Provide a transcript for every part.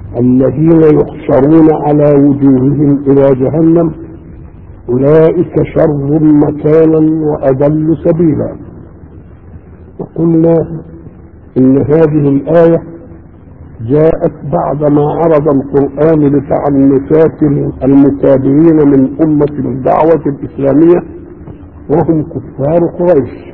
الذين يحشرون على وجوههم الى جهنم اولئك شر مكانا واضل سبيلا وقلنا ان هذه الايه جاءت بعدما عرض القران لتعنتات المتابعين من امه الدعوه الاسلاميه وهم كفار قريش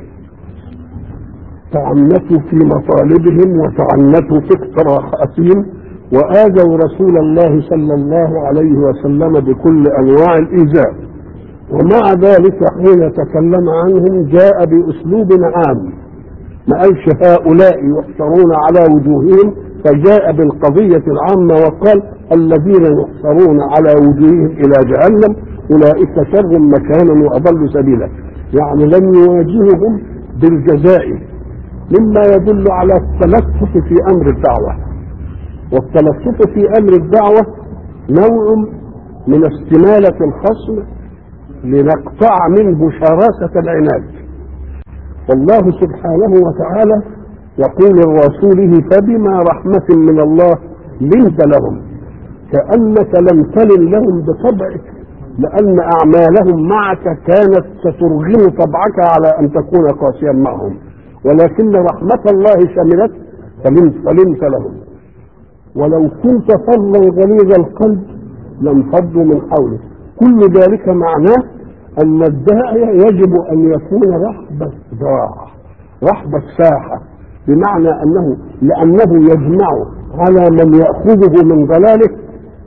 تعنتوا في مطالبهم وتعنتوا في اقتراحاتهم وآذوا رسول الله صلى الله عليه وسلم بكل أنواع الإيذاء ومع ذلك حين تكلم عنهم جاء بأسلوب عام ما قالش هؤلاء يحشرون على وجوههم فجاء بالقضية العامة وقال الذين يحشرون على وجوههم إلى جهنم أولئك شر مكانا وأضل سبيلا يعني لم يواجههم بالجزاء مما يدل على التلطف في أمر الدعوة والتلطف في امر الدعوه نوع من استماله الخصم لنقطع منه شراسه العناد والله سبحانه وتعالى يقول لرسوله فبما رحمه من الله لنت لهم كانك لم تلن لهم بطبعك لان اعمالهم معك كانت سترغم طبعك على ان تكون قاسيا معهم ولكن رحمه الله شملت فلنت, فلنت لهم ولو كنت فظا غليظ القلب لانفضوا من حولك كل ذلك معناه ان الداعية يجب ان يكون رحب الذراع رحب الساحة بمعنى انه لانه يجمع على من يأخذه من ضلاله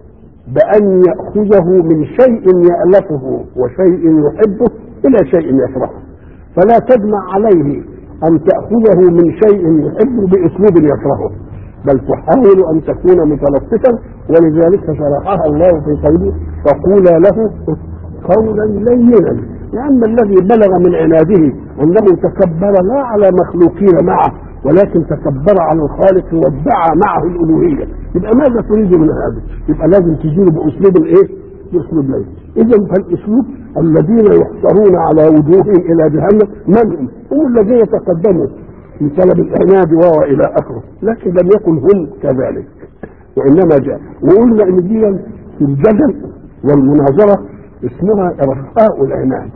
بأن يأخذه من شيء يألفه وشيء يحبه إلى شيء يكرهه فلا تجمع عليه أن تأخذه من شيء يحبه بأسلوب يكرهه بل تحاول ان تكون متلطفا ولذلك شرحها الله في قوله فقولا له قولا لينا لان الذي بلغ من عناده انه تكبر لا على مخلوقين معه ولكن تكبر على الخالق وادعى معه الالوهيه يبقى ماذا تريد من هذا؟ يبقى لازم تجيله باسلوب الايه؟ باسلوب لين اذا فالاسلوب الذين يحشرون على وجوههم الى جهنم من هم؟ هم الذين تقدموا في طلب العناد وهو الى اخره لكن لم يكن هم كذلك وانما جاء وقلنا ان دي في الجدل والمناظره اسمها ارخاء العناد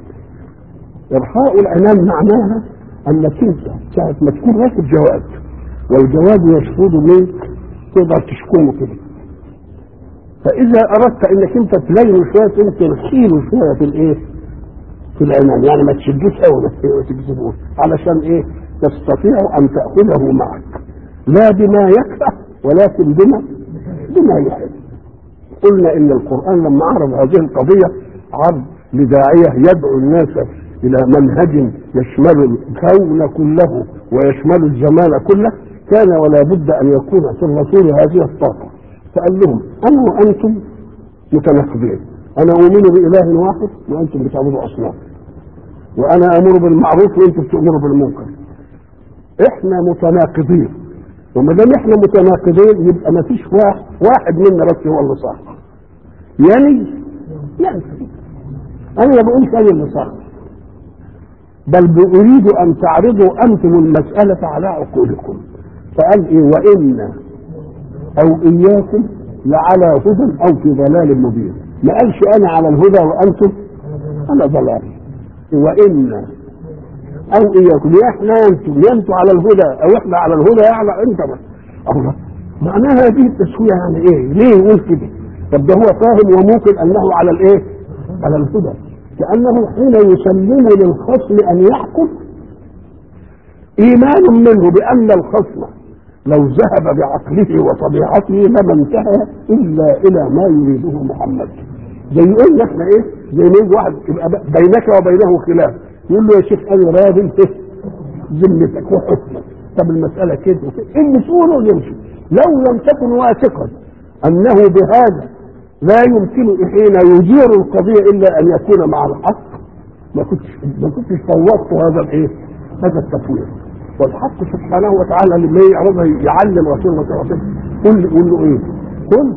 ارخاء العناد معناها انك انت ساعه ما تكون راكب جواد والجواد يشفط منك تقدر تشكمه كده فاذا اردت انك انت تلينه شويه انت ترخيله شويه في الايه؟ في العنان يعني ما تشدوش قوي ما تجذبوش علشان ايه؟ تستطيع ان تاخذه معك لا بما يكره ولكن بما بما يحب قلنا ان القران لما عرض هذه القضيه عرض لداعيه يدعو الناس الى منهج يشمل الكون كله ويشمل الزمان كله كان ولا بد ان يكون في الرسول هذه الطاقه فقال لهم انا وانتم متناقضين انا اؤمن باله واحد وانتم بتعبدوا اصنام وانا امر بالمعروف وانتم بتؤمروا بالمنكر احنا متناقضين وما دام احنا متناقضين يبقى ما فيش واحد واحد منا بس هو اللي صح يعني يعني انا ما بقولش انا اللي صح بل اريد ان تعرضوا انتم المساله على عقولكم فقال ايه وان او اياكم لعلى هدى او في ضلال مبين ما قالش انا على الهدى وانتم على ضلال وان او اياكم يا احنا انتم يا انتم على الهدى او احنا على الهدى يعلى انت بس الله معناها هذه التسويه يعني ايه؟ ليه يقول كده؟ طب ده هو فاهم وممكن انه على الايه؟ على الهدى كانه حين يسلم للخصم ان يحكم ايمان منه بان الخصم لو ذهب بعقله وطبيعته لما انتهى الا الى ما يريده محمد زي يقول احنا ايه؟ زي ما يجي واحد يبقى بينك وبينه خلاف يقول له يا شيخ انا راضي ذمتك وحكمك طب المساله كده وكده اللي تقوله يمشي لو لم تكن واثقا انه بهذا لا يمكن حين يدير القضيه الا ان يكون مع الحق ما كنتش ما كنتش فوضت هذا الايه؟ هذا التفويض والحق سبحانه وتعالى لما يعرض يعلم رسول الله صلى الله عليه وسلم قل يقول له ايه؟ قل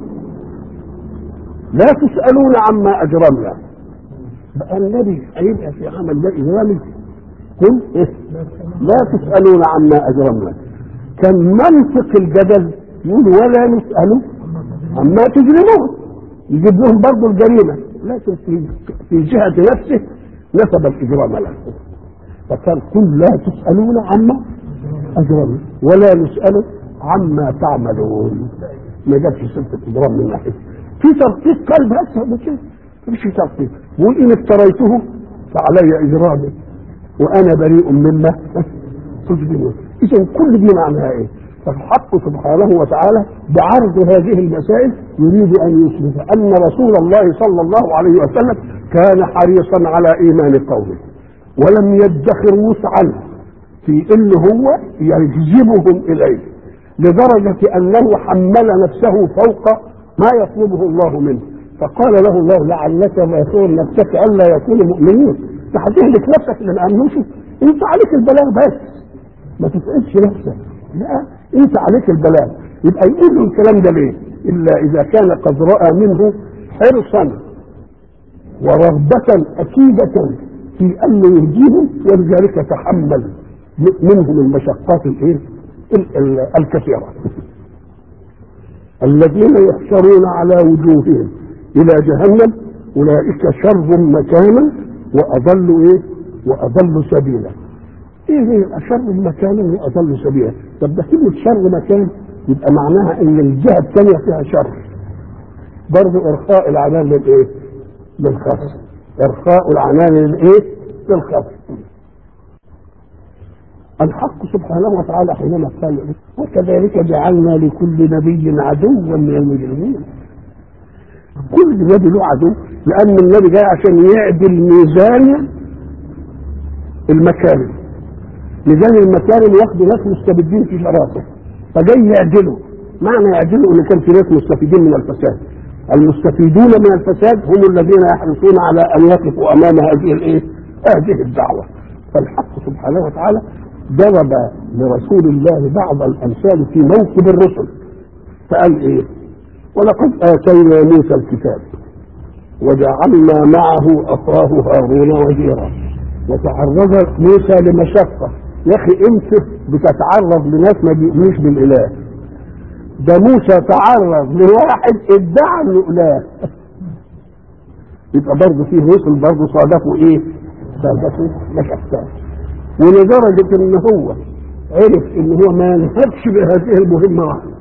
لا تسالون عما اجرمنا بقى النبي هيبقى في عمل ده اجرامي قل إيه؟ لا تسالون عما اجرمنا كان منطق الجدل يقول ولا نسال عما تجرمون يجيب لهم برضه الجريمة لكن في في جهة نفسه نسب الإجرام له فقال قل لا تسألون عما أجرمنا ولا نسأل عما تعملون ما جابش سيرة الإجرام من ناحية في ترقيق قلب بس هذا كده مش في ترقيق بيقول إن افتريته فعلي إجرامي وأنا بريء مما تجرمون إذا كل دي معناها إيه؟ فالحق سبحانه وتعالى بعرض هذه المسائل يريد ان يثبت ان رسول الله صلى الله عليه وسلم كان حريصا على ايمان قومه ولم يدخر وسعا في ان هو يجذبهم اليه لدرجه انه حمل نفسه فوق ما يطلبه الله منه فقال له الله لعلك باخر نفسك الا يكونوا مؤمنين هتهلك نفسك اللي ما امنوش انت عليك البلاغ بس ما تسالش نفسك لا انت عليك البلاغ يبقى يقول له الكلام ده ليه الا اذا كان قد راى منه حرصا ورغبة أكيدة في أن يهديهم ولذلك تحمل منهم المشقات الايه؟ الكثيرة. الذين يحشرون على وجوههم إلى جهنم أولئك شر مكانا وأضل إيه؟ وأضل سبيلا. ايه هي اشر مكانا واضل سبيلا طب ده كلمه شر مكان يبقى معناها ان الجهه الثانيه فيها شر برضه ارخاء العنان للايه للخصم ارخاء العنان للايه للخصم الحق سبحانه وتعالى حينما قال وكذلك جعلنا لكل نبي عدوا من المجرمين كل نبي له عدو لان النبي جاي عشان يعدل ميزان المكارم ميزان المكارم ياخدوا ناس مستبدين في شراسه فجاي يعدلوا معنى يعدلوا ان كان في ناس مستفيدين من الفساد المستفيدون من الفساد هم الذين يحرصون على ان يقفوا امام هذه الايه؟ هذه الدعوه فالحق سبحانه وتعالى ضرب لرسول الله بعض الامثال في موكب الرسل فقال ايه؟ ولقد اتينا موسى الكتاب وجعلنا معه اخاه هارون وزيرا وتعرض موسى لمشقه يا اخي انت بتتعرض لناس ما بيؤمنوش بالاله ده موسى تعرض لواحد ادعى انه اله يبقى برضه فيه رسل برضه صادفوا ايه؟ صادفوا مشقات ولدرجه ان هو عرف ان هو ما ينهكش بهذه المهمه واحده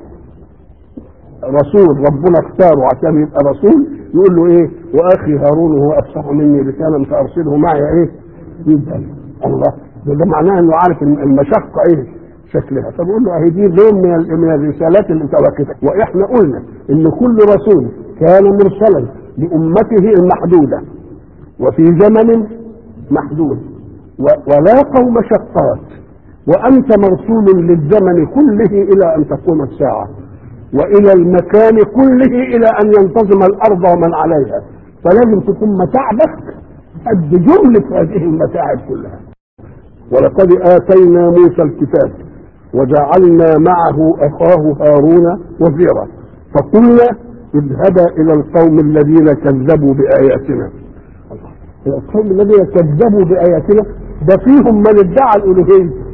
رسول ربنا اختاره عشان يبقى رسول يقول له ايه واخي هارون هو افصح مني لسانا فارسله معي ايه يبقى الله ده, ده معناه انه عارف المشقه ايه شكلها فبقول له اهي دي لون من من الرسالات اللي انت واخدها واحنا قلنا ان كل رسول كان مرسلا لامته المحدوده وفي زمن محدود ولاقوا مشقات وانت مرسول للزمن كله الى ان تقوم الساعه والى المكان كله الى ان ينتظم الارض ومن عليها فلازم تكون متاعبك قد جمله هذه المتاعب كلها ولقد اتينا موسى الكتاب وجعلنا معه اخاه هارون وزيرا فقلنا اذهبا الى القوم الذين كذبوا باياتنا القوم الذين كذبوا باياتنا ده فيهم من ادعى الالوهيه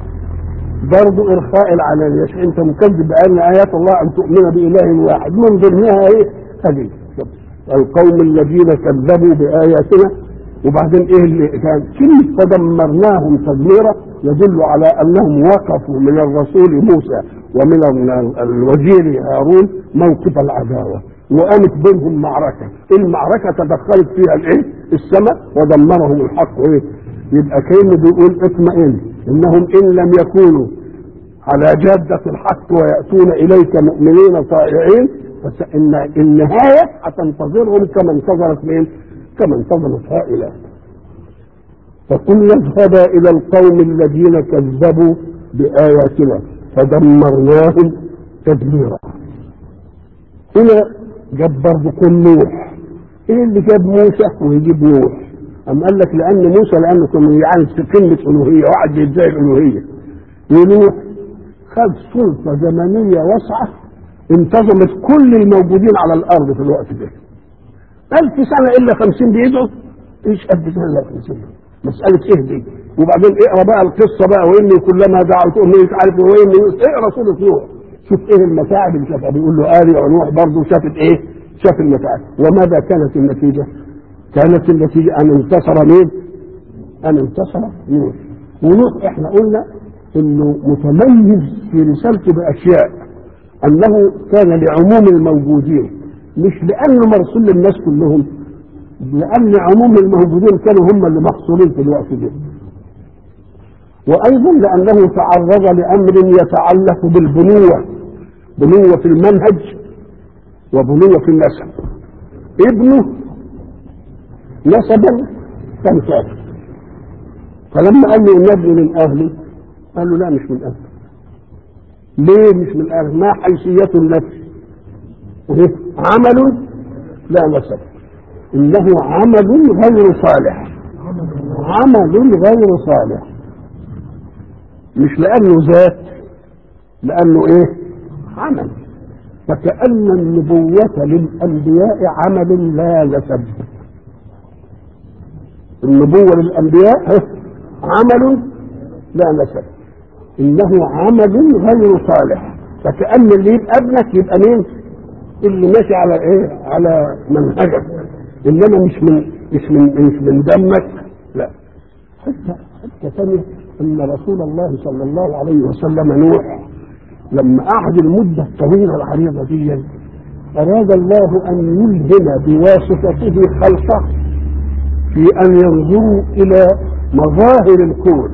برضه ارخاء العلانية انت مكذب بان ايات الله ان تؤمن باله واحد من ضمنها ايه هذه القوم الذين كذبوا باياتنا وبعدين ايه اللي كان كلمه فدمرناهم تدميرا يدل على انهم وقفوا من الرسول موسى ومن الوزير هارون موقف العداوه وقامت بينهم معركه المعركه تدخلت فيها الايه السماء ودمرهم الحق ايه يبقى كانه بيقول اطمئن انهم ان لم يكونوا على جادة الحق ويأتون إليك مؤمنين طائعين فإن النهاية هتنتظرهم كما انتظرت مين؟ كما انتظرت هؤلاء. فقلنا اذهبا إلى القوم الذين كذبوا بآياتنا فدمرناهم تدميرا. هنا جاب برضه نوح. ايه اللي جاب موسى ويجيب نوح؟ أم قال لك لأن موسى لأنه كان يعني في قمة ألوهية واحد بيدعي الألوهية ونوح خد سلطة زمنية واسعة انتظمت كل الموجودين على الأرض في الوقت ده ألف سنة إلا خمسين بيدعوا إيش قد سنة إلا خمسين مسألة إيه دي وبعدين اقرا بقى القصة بقى وإني كلما دعوتهم مش عارف وإني اقرا سورة نوح شوف ايه المتاعب اللي شافها بيقول له آلي ونوح برضه شافت ايه شاف المتاعب وماذا كانت النتيجة كانت النتيجة ان انتصر مين ان انتصر نوح ونوح احنا قلنا انه متميز في رسالته باشياء انه كان لعموم الموجودين مش لانه مرسول للناس كلهم لان عموم الموجودين كانوا هم اللي محصورين في الوقت ده وايضا لانه تعرض لامر يتعلق بالبنوه بنوه في المنهج وبنوه في النسب ابنه نسبا كان كافر فلما قال له ان ابني من اهلي قال له لا مش من اهلي ليه مش من اهلي ما حيثية النفس إيه؟ عمل لا نسب انه عمل غير صالح عمل غير صالح مش لانه ذات لانه ايه عمل فكأن النبوة للأنبياء عمل لا نسب النبوة للأنبياء عمل لا نسب إنه عمل غير صالح فكأن اللي يبقى ابنك يبقى مين؟ اللي ماشي على ايه؟ على منهجك إنما مش من مش من مش من دمك لا حتى حتى ثانية أن رسول الله صلى الله عليه وسلم نوح لما قعد المدة الطويلة العريضة دي أراد الله أن يلهم بواسطته خلقه في أن ينظروا إلى مظاهر الكون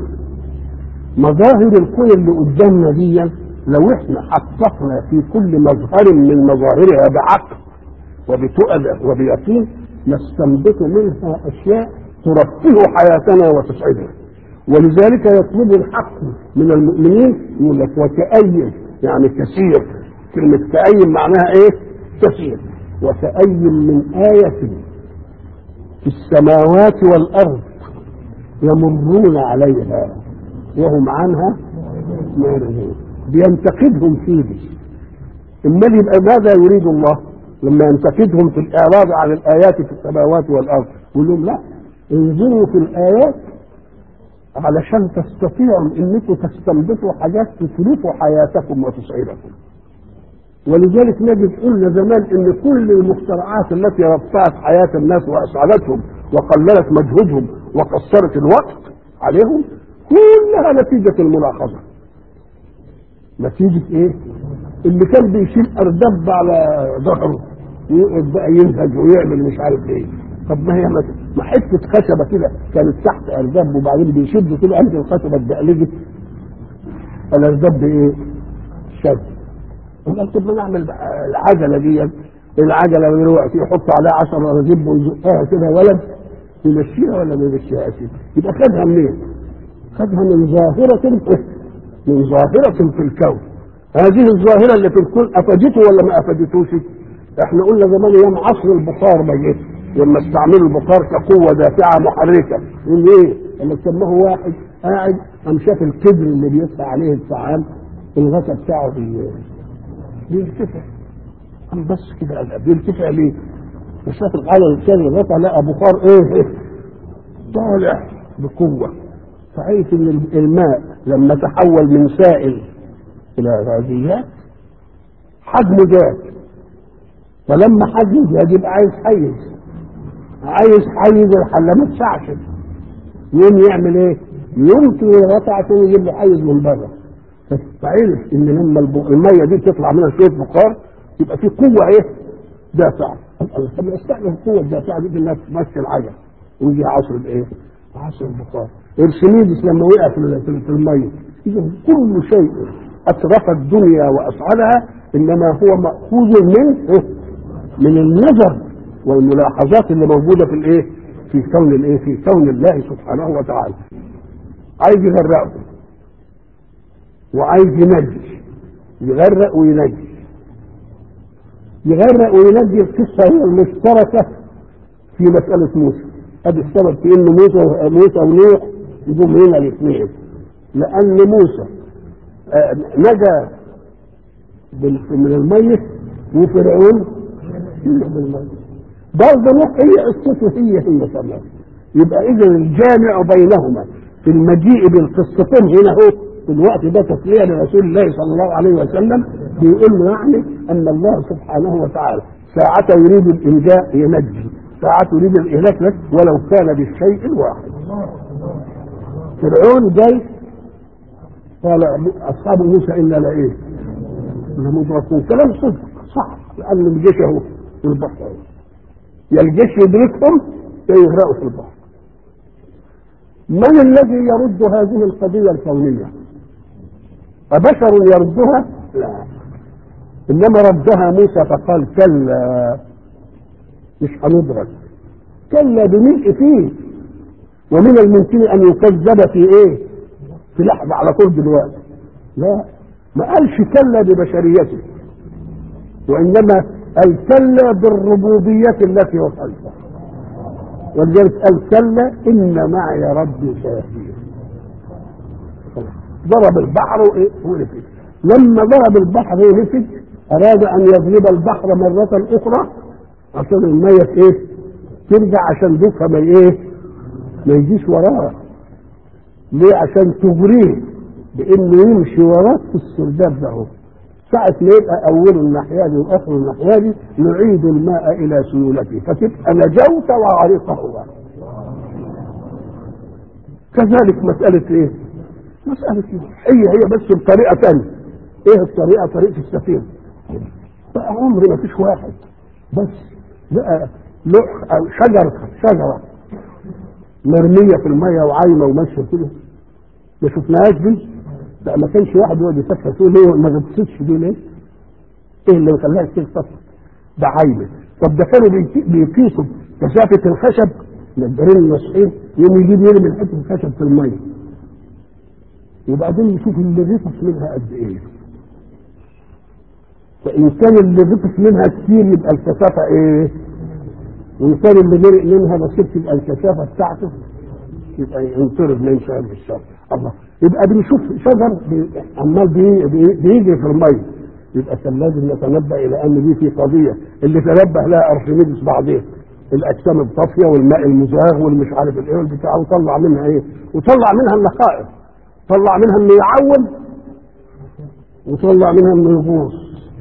مظاهر الكون اللي قدامنا دي لو احنا حققنا في كل مظهر من مظاهرها بعقل وبتؤدة وبيقين نستنبط منها أشياء ترفه حياتنا وتسعدنا ولذلك يطلب الحق من المؤمنين يقول لك وكأي يعني كثير كلمة كأي معناها ايه؟ كثير وكأي من آية في السماوات والأرض يمرون عليها وهم عنها معرضون بينتقدهم فيه دي امال يبقى ماذا يريد الله لما ينتقدهم في الاعراض عن الايات في السماوات والارض يقول لهم لا انظروا في الايات علشان تستطيعوا انكم تستنبطوا حاجات تتلفوا حياتكم وتسعدكم ولذلك نجد قلنا زمان ان كل المخترعات التي رفعت حياه الناس واسعدتهم وقللت مجهودهم وقصرت الوقت عليهم كلها نتيجه الملاحظه نتيجه ايه؟ اللي كان بيشيل اردب على ظهره ويقعد بقى ينهج ويعمل مش عارف ايه طب ما هي ما حته خشبه كده كانت تحت اردب وبعدين بيشد كده قامت الخشبه اتدقلجت الاردب ايه؟ شد قال طب ما نعمل العجله دي العجله دلوقتي يحط عليها 10 رغيب ويزقها كده ولد يمشيها ولا ما يمشيهاش يبقى خدها منين؟ خدها من ظاهره من ظاهره في الكون هذه الظاهره اللي في الكون افادته ولا ما افادتوش؟ احنا قلنا زمان ايام عصر البخار ما جه لما استعملوا البخار كقوه دافعه محركه يقول ايه؟ لما سماه واحد قاعد قام شاف الكبر اللي بيدفع عليه الفعال الغطا بتاعه بي... بيرتفع قام بس كده قال بيرتفع ليه؟ وشاف العالم الثاني الغطا لقى بخار ايه؟ إيه؟ طالع بقوه فعرف ان الماء لما تحول من سائل الى غازيات حجمه زاد فلما حجمه زاد يبقى عايز حيز عايز حيز الحله ما تسعش يقوم يعمل ايه؟ يمكن الغطا عشان يجيب له حيز من بره فعرف ان لما الميه دي تطلع منها شويه بخار يبقى في قوه ايه؟ دافعه طب استخدم القوه الدافعه دي انها تمشي العجل ويجي عصر الايه؟ عصر البخار ارسميدس لما وقع في الميه اذا كل شيء اترف الدنيا واسعدها انما هو ماخوذ من إيه؟ من النظر والملاحظات اللي موجوده في الايه؟ في كون الايه؟ في كون الله سبحانه وتعالى. عايز يغرقه وعايز ينجي يغرق وينجي يغرق وينجي القصه هي المشتركه في مساله موسى ادي السبب في ان موسى موسى ونوح يجوا هنا الاثنين لان موسى نجا من الميت وفرعون بالميت برضه نوح هي قصته هي هي كمان يبقى اذا الجامع بينهما في المجيء بالقصتين هنا هو في الوقت ده تسليه لرسول الله صلى الله عليه وسلم بيقول له يعني ان الله سبحانه وتعالى ساعة يريد الانجاء ينجي ساعة يريد الاهلاك لك ولو كان بالشيء الواحد فرعون جاي قال اصحاب موسى انا لايه؟ لمدركون كلام صدق صح لان الجيش اهو في البحر اهو يا الجيش يدركهم يا يغرقوا في البحر من الذي يرد هذه القضية الكونية أبشر يردها لا إنما ردها موسى فقال كلا مش هندرك كلا بملء فيه ومن الممكن أن يكذب في إيه في لحظة على طول دلوقتي لا ما قالش كلا ببشريته وإنما قال كلا بالربوبية التي وصلتها ولذلك قال كلا ان معي ربي سيهدين ضرب البحر ونفد لما ضرب البحر ونفد اراد ان يضرب البحر مرة اخرى عشان المية ايه ترجع عشان دوكها ما ايه ما يجيش وراه ليه عشان تغريه بانه يمشي وراك في السرداب ده هو ساعة ما يبقى أول الناحية دي وآخر الناحية دي نعيد الماء إلى سيولته فتبقى نجوت وعرقه كذلك مسألة إيه؟ مسألة إيه؟ هي هي بس بطريقة ثانية إيه الطريقة؟ طريقة السفينة بقى عمر ما فيش واحد بس بقى لوح أو شجر شجرة مرمية في المية وعايمة وماشية كده ما شفناهاش دي لا ما كانش واحد يقعد يفكر تقول ليه ما غطستش دي ليه؟ ايه اللي خلاها تغطس؟ ده عايمه طب ده كانوا بيقيسوا كثافه الخشب نجارين الناصحين يوم يجيب يرمي حته الخشب في الميه وبعدين يشوف اللي غطس منها قد ايه فان كان اللي غطس منها كتير يبقى الكثافه ايه؟ وان كان اللي مرق منها بسيط يبقى الكثافه بتاعته يبقى ينطرد من شهر الشر الله يبقى بنشوف شجر عمال بي بي بيجري في الميه يبقى كان لازم نتنبه الى ان دي في قضيه اللي تنبه لها ارشميدس بعدين الاجسام الطافيه والماء المزاغ والمش عارف الايه والبتاع وطلع منها ايه؟ وطلع منها النقائص طلع منها انه يعوم وطلع منها انه يغوص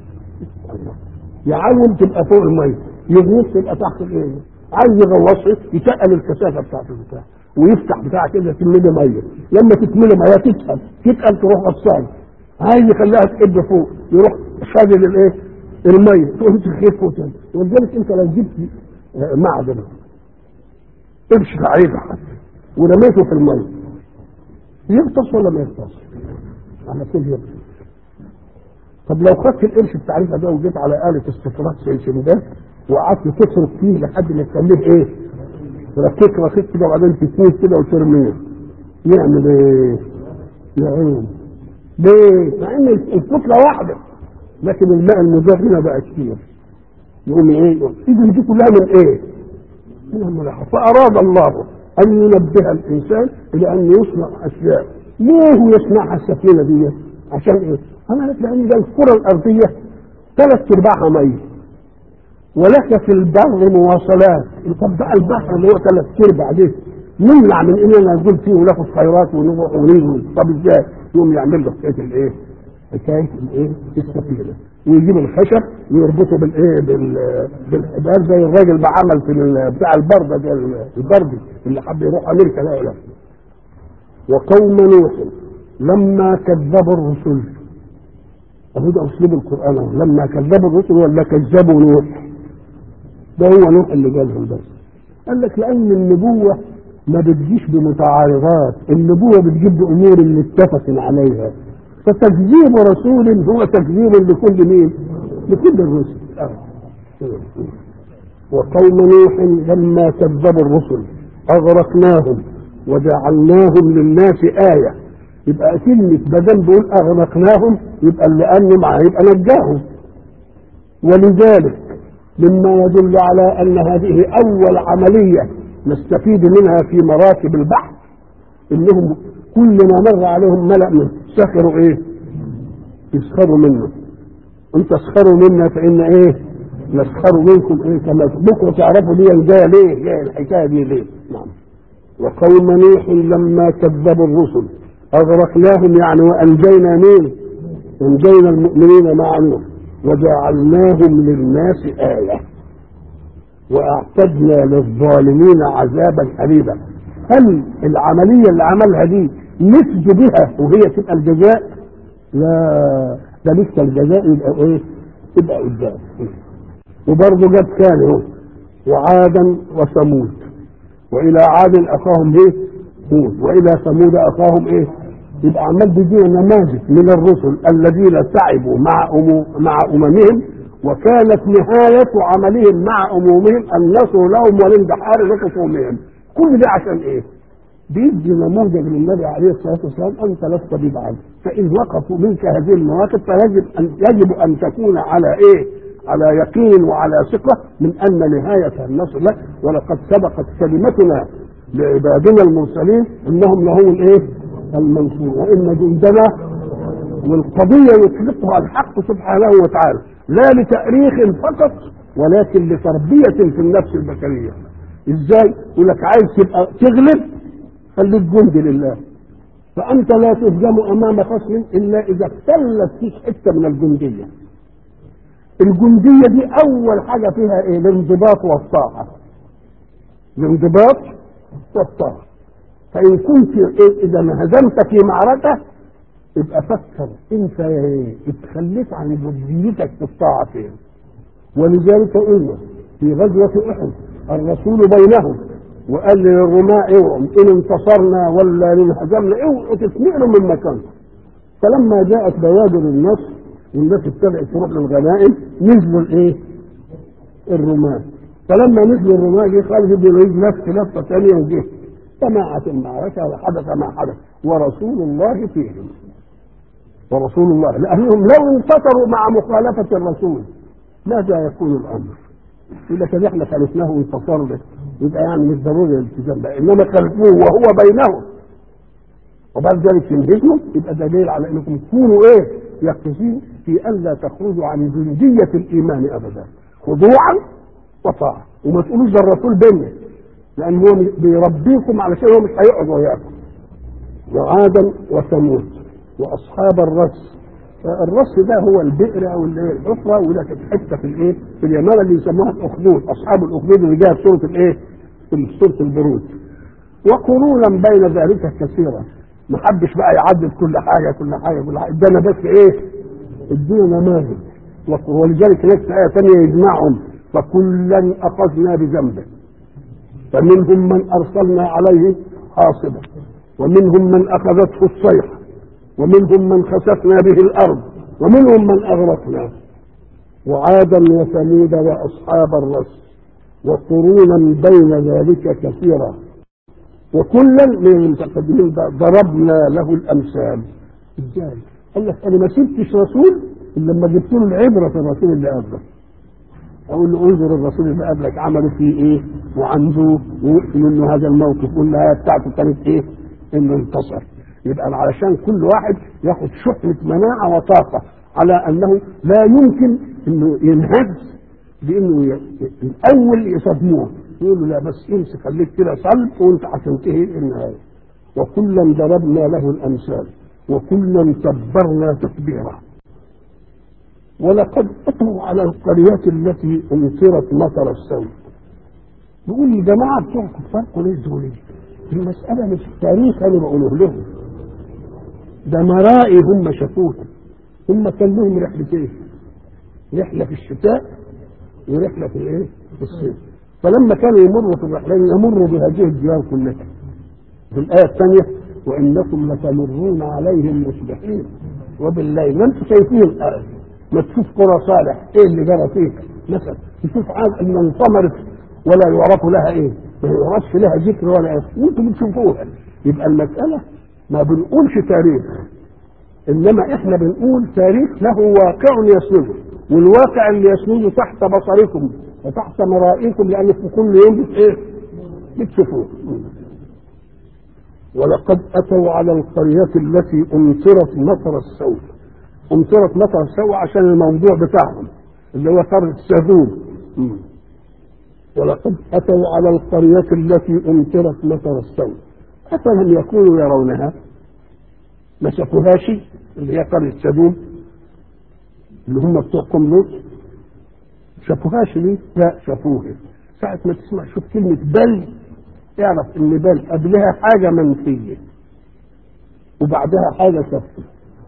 يعوم تبقى فوق الميه يغوص تبقى تحت الايه؟ عايز يغوص يتقل الكثافه بتاعت البتاع ويفتح بتاع كده تملي ميه لما تتملي ميه تتقل تتقل تروح غطسان عايز يخليها تقب فوق يروح شادد الايه الميه تقوم تخيف فوق تاني ولذلك انت لو جبت معدن قرش تعريفه حتى ورميته في الميه يغطس ولا ما يغطس؟ على طول يغطس طب لو خدت القرش التعريفه ده وجيت على آلة استفراغ سنسندات وقعدت تصرف فيه لحد ما تخليه ايه؟ ركيك ركيك كده وبعدين تسويه كده وترميه يعمل ايه؟ يعوم ليه؟ مع ان الكتله واحده لكن الماء المزاح هنا بقى كتير يقوم ايه؟ اذا دي كلها من ايه؟ من الملاحظه فاراد الله ان ينبه الانسان الى ان يصنع اشياء ليه يصنعها السفينه دي؟ عشان ايه؟ انا قلت لان ده الكره الارضيه ثلاث ارباعها ميه ولك في البر مواصلات طب بقى البحر اللي هو ثلاث ارباع ده نمنع من اننا نقول فيه وناخد خيرات ونروح ونيجي طب ازاي؟ يقوم يعمل له حكايه الايه؟ حكايه الايه؟ السفينه ويجيب الخشب ويربطه بالايه؟ بال بالحبال زي الراجل ما عمل في بتاع البرده ده البردي اللي حب يروح امريكا لا لا وقوم نوح لما كذبوا الرسل اهو ده اسلوب القران لما كذبوا الرسل ولا كذبوا نوح ده هو نوح اللي جالهم بس قال لك لان النبوه ما بتجيش بمتعارضات النبوه بتجيب بامور اللي اتفق عليها فتكذيب رسول هو تكذيب لكل مين؟ لكل الرسل وقوم نوح لما كذبوا الرسل اغرقناهم وجعلناهم للناس ايه يبقى كلمه بدل بيقول اغرقناهم يبقى اللي انه معاه يبقى نجاهم ولذلك مما يدل على ان هذه اول عمليه نستفيد منها في مراكب البحر انهم كل ما مر عليهم ملأ من سخروا ايه؟ يسخروا منه ان تسخروا منا فان ايه؟ نسخر منكم ايه كما بكره تعرفوا دي جايه ليه؟ جايه الحكايه دي ليه؟ نعم وقوم نوح لما كذبوا الرسل أغرقناهم يعني وأنجينا مين؟ أنجينا المؤمنين مع نوح وجعلناهم للناس آية وأعتدنا للظالمين عذابا أليما هل العملية اللي عملها دي نسج بها وهي تبقى الجزاء؟ لا ده لسه الجزاء يبقى ايه؟ يبقى قدام وبرضه جاب ثاني اهو وعادا وثمود والى عاد اخاهم ايه؟ هود والى ثمود اخاهم ايه؟ يبقى عمال بيدينا نماذج من الرسل الذين تعبوا مع أمو مع اممهم وكانت نهاية عملهم مع امومهم النصر لهم والاندحار لخصومهم كل ده عشان ايه؟ بيدي نموذج للنبي عليه الصلاه والسلام انت لست ببعد فان وقفوا منك هذه المواقف فيجب ان يجب ان تكون على ايه؟ على يقين وعلى ثقه من ان نهايه النصر له ولقد سبقت كلمتنا لعبادنا المرسلين انهم لهم الايه؟ المنصور وان جندنا والقضيه يطلقها الحق سبحانه وتعالى لا لتاريخ فقط ولكن لتربيه في النفس البشريه ازاي؟ يقول لك عايز تبقى تغلب خليك جندي لله فانت لا تهزم امام خصم الا اذا اختلت فيك حته من الجنديه الجنديه دي اول حاجه فيها ايه الانضباط والطاعه الانضباط والطاعه فان كنت إيه اذا ما هزمت في معركه يبقى فكر انت اتخليت عن جنديتك في الطاعه فين ولذلك قلنا في غزوه احد الرسول بينهم وقال للرماة اوعوا ان انتصرنا ولا انهزمنا اوعوا تتنقلوا من مكانكم فلما جاءت بوادر النصر والناس ابتدأت تروح للغنائم نزلوا الايه؟ الرماة فلما نزلوا الرماة جه خالد بن الوليد لف لفه ثانيه وجه سماعت المعركه وحدث ما حدث ورسول الله فيهم ورسول الله لانهم لو انتصروا مع مخالفه الرسول ماذا يكون الامر؟ يقول لك احنا خالفناه وانتصرنا يبقى يعني مش ضروري الالتزام بقى انما خلفوه وهو بينهم وبعد ذلك تنهزموا يبقى دليل على انكم تكونوا ايه يقظين في الا تخرجوا عن جنديه الايمان ابدا خضوعا وطاعه وما تقولوش ده الرسول بينا لان هو بيربيكم علشان هو مش هيقعد وياكم وعادا وثمود واصحاب الرس الرص ده هو البئر او الحفره وده كانت حته في الايه؟ في اليمامه اللي يسموها الاخدود، اصحاب الاخدود اللي جايه في سوره الايه؟ في سوره البرود. وقرونا بين ذلك كثيرا. ما حدش بقى يعدل كل حاجه كل حاجه كل حاجه، ادانا بس ايه؟ ادينا نماذج. ولذلك هناك في ايه ثانيه يجمعهم فكلا اخذنا بذنبه. فمنهم من ارسلنا عليه حاصبا ومنهم من اخذته الصيحه ومنهم من خسفنا به الارض ومنهم من اغرقنا وعادا وثمود واصحاب الرس وقرونا بين ذلك كثيرا وكلا من المتقدمين ضربنا له الامثال ازاي؟ قال لك انا ما سبتش رسول الا لما جبت له العبره في الرسول اللي قبله اقول له انظر الرسول اللي قبلك عملوا فيه ايه وعنده ووقف منه هذا الموقف والنهايه بتاعته كانت ايه؟ انه انتصر يبقى علشان كل واحد ياخد شحنة مناعة وطاقة على أنه لا يمكن أنه ينهز بأنه ي... الأول يصدموه يقول له لا بس امسك خليك كده صلب وأنت هتنتهي النهاية وكلا ضربنا له الأمثال وكلا تبرنا تكبيرا ولقد أتوا على القريات التي أمطرت مطر السوء بيقول يا جماعة بتوع كفار قريش دول المسألة مش تاريخ أنا بقوله لهم ده مرائي هم شافوها هم كان لهم رحلتين رحله في الشتاء ورحله في الايه؟ في الصيف فلما كانوا يمروا في الرحلين يمروا بهذه الديار كلها في الايه الثانيه وانكم لتمرون عليهم مصبحين وبالليل ما انتم شايفين الآية ما تشوف قرى صالح ايه اللي جرى فيك مثلا تشوف عاد ان انطمرت ولا يعرف لها ايه ما يعرفش لها ذكر ولا ايه وانتم بتشوفوها يبقى المساله ما بنقولش تاريخ انما احنا بنقول تاريخ له واقع يسنده والواقع اللي يسنده تحت بصركم وتحت مرائكم لان في كل يوم ايه بتشوفوه ولقد اتوا على القريه التي امطرت مطر السوء امطرت مطر السوء عشان الموضوع بتاعهم اللي هو قريه سذوم ولقد اتوا على القريه التي امطرت مطر السوء افلم يكونوا يرونها ما شافوهاش اللي هي قرية سدوم اللي هم بتوع قوم لوط شافوهاش ليه؟ لا شافوها ساعة ما تسمع شوف كلمة بل اعرف ان بل قبلها حاجة منفية وبعدها حاجة ثابتة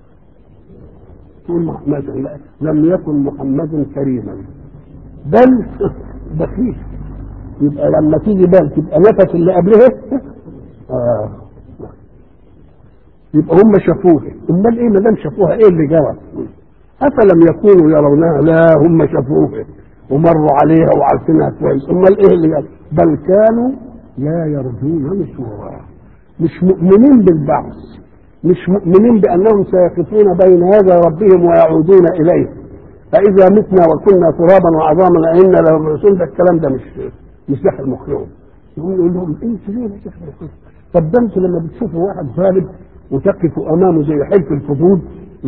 تقول مثلا لم يكن محمد كريما بل بخيل يبقى لما تيجي بل تبقى نفس اللي قبلها آه. يبقى هم شافوها امال ايه ما دام شافوها ايه اللي جرى افلم يكونوا يرونها لا هم شافوها ومروا عليها وعارفينها كويس امال ايه اللي جرى بل كانوا لا يرجون نشورا مش مؤمنين بالبعث مش مؤمنين بانهم سيقفون بين هذا ربهم ويعودون اليه فاذا متنا وكنا ترابا وعظاما ائنا للرسول ده الكلام ده مش مش داخل مخهم يقول لهم انتوا ليه مش داخل مخهم طب ده انتوا لما بتشوفوا واحد غالب وتقفوا امامه زي حلف الفضول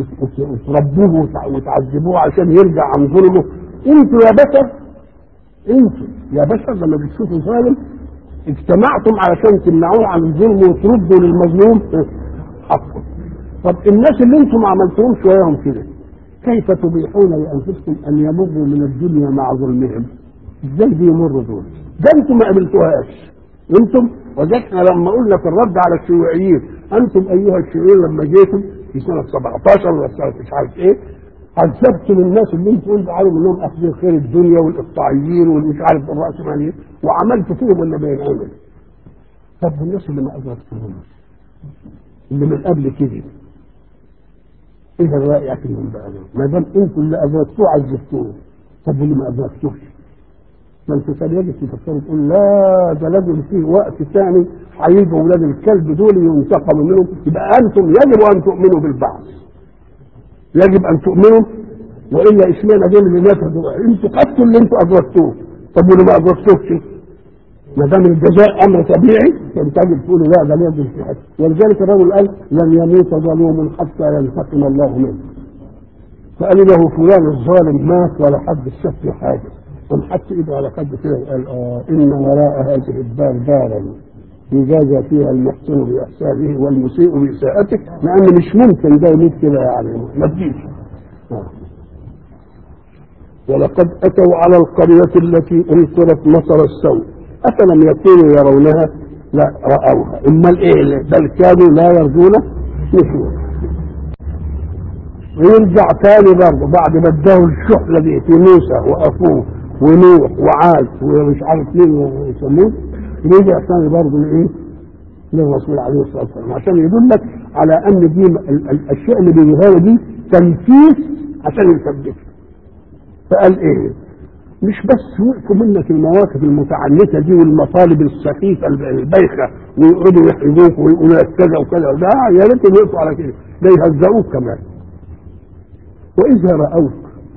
وتربوه وتعذبوه عشان يرجع عن ظلمه انتوا يا بشر انتوا يا بشر لما بتشوفوا ظالم اجتمعتم علشان تمنعوه عن الظلم وتردوا للمظلوم حقه طب الناس اللي انتم ما عملتهمش وياهم كده كيف تبيحون لانفسكم ان يمروا من الدنيا مع ظلمهم ازاي بيمروا دول ده انتم ما قبلتوهاش انتم وجدنا لما قلنا في الرد على الشيوعيين انتم ايها الشيوعيين لما جيتم في سنه 17 ولا سنه مش عارف ايه عذبتم الناس اللي انتم قلتوا عليهم انهم اخذين خير الدنيا والاقطاعيين والمش عارف الراسماليين وعملتوا فيهم اللي بينعمل طب والناس اللي ما ادركتهمش اللي من قبل كده ايه الرأي فيهم بقى ما دام انتم اللي ادركتوه عذبتوه طب واللي ما ادركتوش ما انت كان يجب تفكروا تقول لا ده لازم فيه وقت ثاني هيجوا اولاد الكلب دول ينتقموا منهم يبقى انتم يجب ان تؤمنوا بالبعث يجب ان تؤمنوا والا اشمعنى دول اللي نفذوا انتوا خدتوا اللي انتوا ادركتوه طب واللي ما ادركتوش ما دام الجزاء امر طبيعي تجب تقولوا لا ده لازم في حد ولذلك الرجل قال لن يموت ظلوم حتى ينتقم الله منه فقالوا له فلان الظالم مات ولا حد شاف حاجه قام حط ايده على قد كده وقال اه ان وراء هذه الدار دارا يجازى فيها المحسن باحسانه والمسيء باساءته لان مش ممكن ده يموت كده يعني ما تجيش آه. ولقد اتوا على القريه التي امطرت مطر السوء افلم يكونوا يرونها لا راوها امال ايه بل كانوا لا يرجون نشورا ويرجع تاني برضه بعد ما اداه الشحنه دي في موسى واخوه ونوح وعاد ومش عارف مين ويسموه رجع ثاني برضه لايه؟ للرسول عليه الصلاه والسلام عشان يدلك على ان دي الاشياء اللي بيجيبها دي تنفيذ عشان يثبتها فقال ايه؟ مش بس وقفوا منك المواقف المتعنتة دي والمطالب السخيفة البايخة ويقعدوا يحرجوك ويقولوا لك كذا وكذا لا يا ريت يقفوا على كده ده يهزئوك كمان وإذا رأوك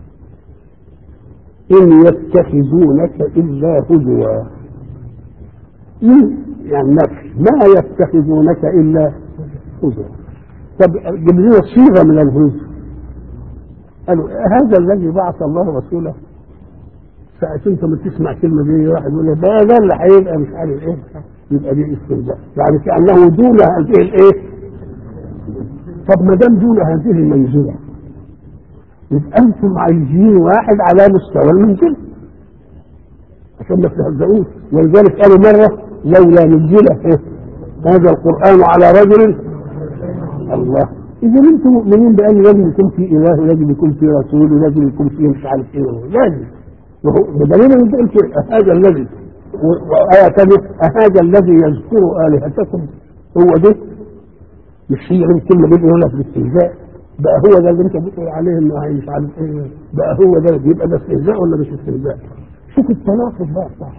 إن يتخذونك إلا هزوا إن يعني نفي ما يتخذونك إلا هزوا طب جيب لنا صيغة من الهزو قالوا هذا الذي بعث الله رسوله ساعة انت ما تسمع كلمة دي واحد يقول لك ده ده اللي هيبقى مش عارف ايه يبقى دي استهزاء يعني كأنه دون هذه الايه طب ما دام دون هذه المنزلة يبقى انتم عايزين واحد على مستوى المنزلة عشان ما تهزئوش ولذلك قالوا مرة لولا نزل هذا القرآن على رجل الله إذا أنتم مؤمنين بأن لازم يكون في إله ولازم يكون في رسول ولازم يكون في مش عارف إيه لازم بدليل ان قلت هذا الذي وآية ثانية هذا الذي يذكر آلهتكم هو ده مش هي الكلمة دي بيقولها في الاستهزاء بقى هو ده اللي انت بتقول عليه انه مش عارف ايه بقى هو ده يبقى ده استهزاء ولا مش استهزاء؟ شوف التناقض بقى صح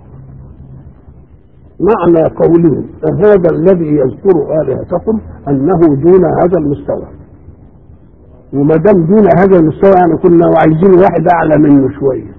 معنى قولهم هذا الذي يذكر آلهتكم أنه دون هذا المستوى وما دام دون هذا المستوى يعني كنا عايزين واحد أعلى منه شوية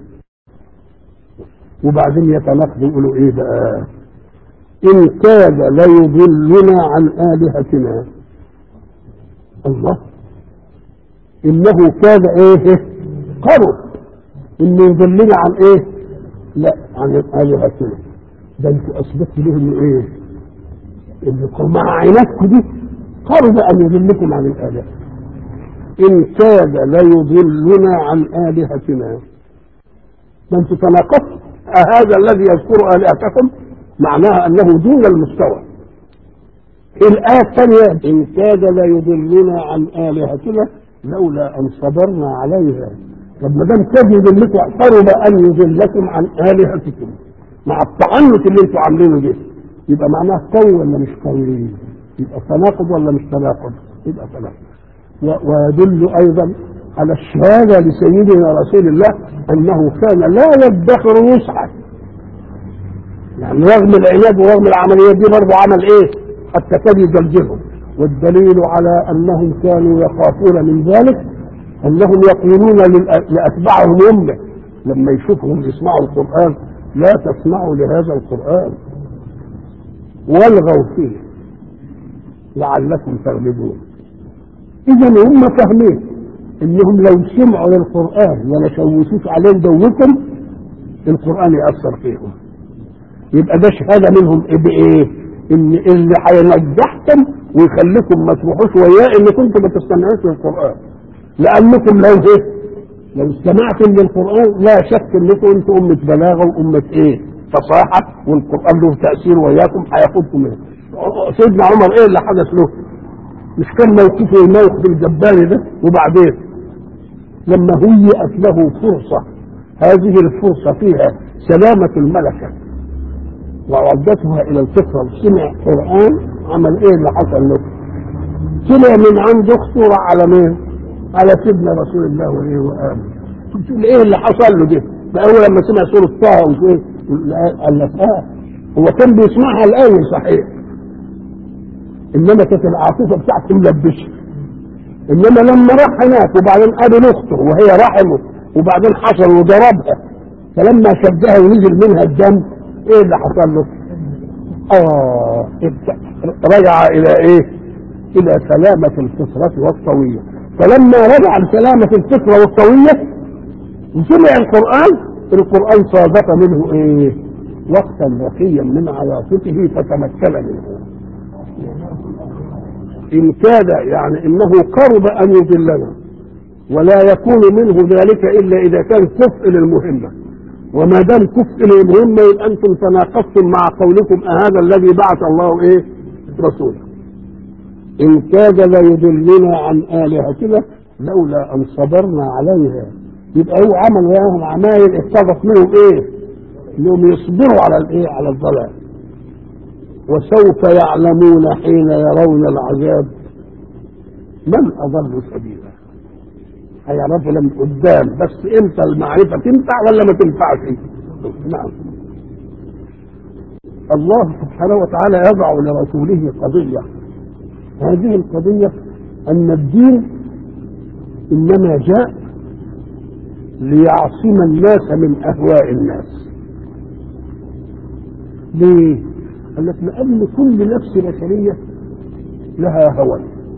وبعدين يتناقضوا يقولوا ايه بقى ان كاد ليضلنا عن الهتنا الله انه كاد ايه قرب انه يضلنا عن ايه لا عن الهتنا ده انتوا اثبتوا لهم ايه اللي مع عيناتكم دي قرب ان يضلكم عن الالهه ان كاد ليضلنا عن الهتنا ده انتم تناقضتم هذا الذي يذكر الهتكم معناها انه دون المستوى الآية الثانية إن كاد ليضلنا عن آلهتنا لولا أن صبرنا عليها طب ما دام كاد يضلكم قرب أن يضلكم عن آلهتكم مع التعنت اللي انتوا عاملينه ده يبقى معناه قوي ولا مش قوي؟ يبقى تناقض ولا مش تناقض؟ يبقى تناقض و- ويدل أيضا على الشهادة لسيدنا رسول الله أنه كان لا يدخر وسعه يعني رغم العناد ورغم العمليات دي برضه عمل ايه؟ حتى كان يزلزلهم والدليل على انهم كانوا يخافون من ذلك انهم يقولون للأ- لاتباعهم امه لما يشوفهم يسمعوا القران لا تسمعوا لهذا القران والغوا فيه لعلكم تغلبون اذا هم فاهمين انهم لو سمعوا للقران ولا شوشوش عليه دوكم القران ياثر فيهم يبقى ده شهاده منهم إيه بايه؟ ان اللي هينجحكم ويخليكم ما تروحوش وياه ان كنتم ما تستمعوش للقران لانكم لو ايه؟ لو استمعتم للقران لا شك انكم انتم امه بلاغه وامه ايه؟ فصاحه والقران له تاثير وياكم هياخدكم ايه؟ سيدنا عمر ايه اللي حدث له؟ مش كان موقفه الموقف الجباري ده وبعدين لما هيئت له فرصه هذه الفرصه فيها سلامه الملكه وردتها الى الفطره وسمع قران عمل ايه اللي حصل له؟ طلع من عند اخته راح على مين؟ على سيدنا رسول الله وايه وامن تقول ايه اللي حصل له ده؟ ده اول لما سمع سوره طه وايه؟ قال لك اه هو كان بيسمعها الاول صحيح انما كانت العاطفه بتاعته ملبشه انما لما راح هناك وبعدين قابل اخته وهي رحمه وبعدين حصل وضربها فلما شدها ونزل منها الدم ايه اللي حصل له؟ اه رجع الى ايه؟ الى سلامة الفطرة والطوية فلما رجع لسلامة الفطرة والطوية وسمع القرآن القرآن صادف منه ايه؟ وقتا رقيا من عواطفه فتمكن منه إن كاد يعني إنه قرب أن يضلنا ولا يكون منه ذلك إلا إذا كان كفء للمهمة وما دام كفء للمهمة يبقى أنتم تناقضتم مع قولكم أهذا الذي بعث الله إيه رسوله إن كاد ليضلنا عن آلهتنا لولا أن صبرنا عليها يبقى هو عمل وياهم عمايل اقتضت منهم إيه؟ إنهم يصبروا على الإيه؟ على الضلال وسوف يعلمون حين يرون العذاب من أضل سبيلا هيعرفوا لما قدام بس امتى المعرفة تنفع ولا ما تنفعش نعم الله سبحانه وتعالى يضع لرسوله قضية هذه القضية أن الدين إنما جاء ليعصم الناس من أهواء الناس ليه؟ قال لك لأن كل نفس بشرية لها هوى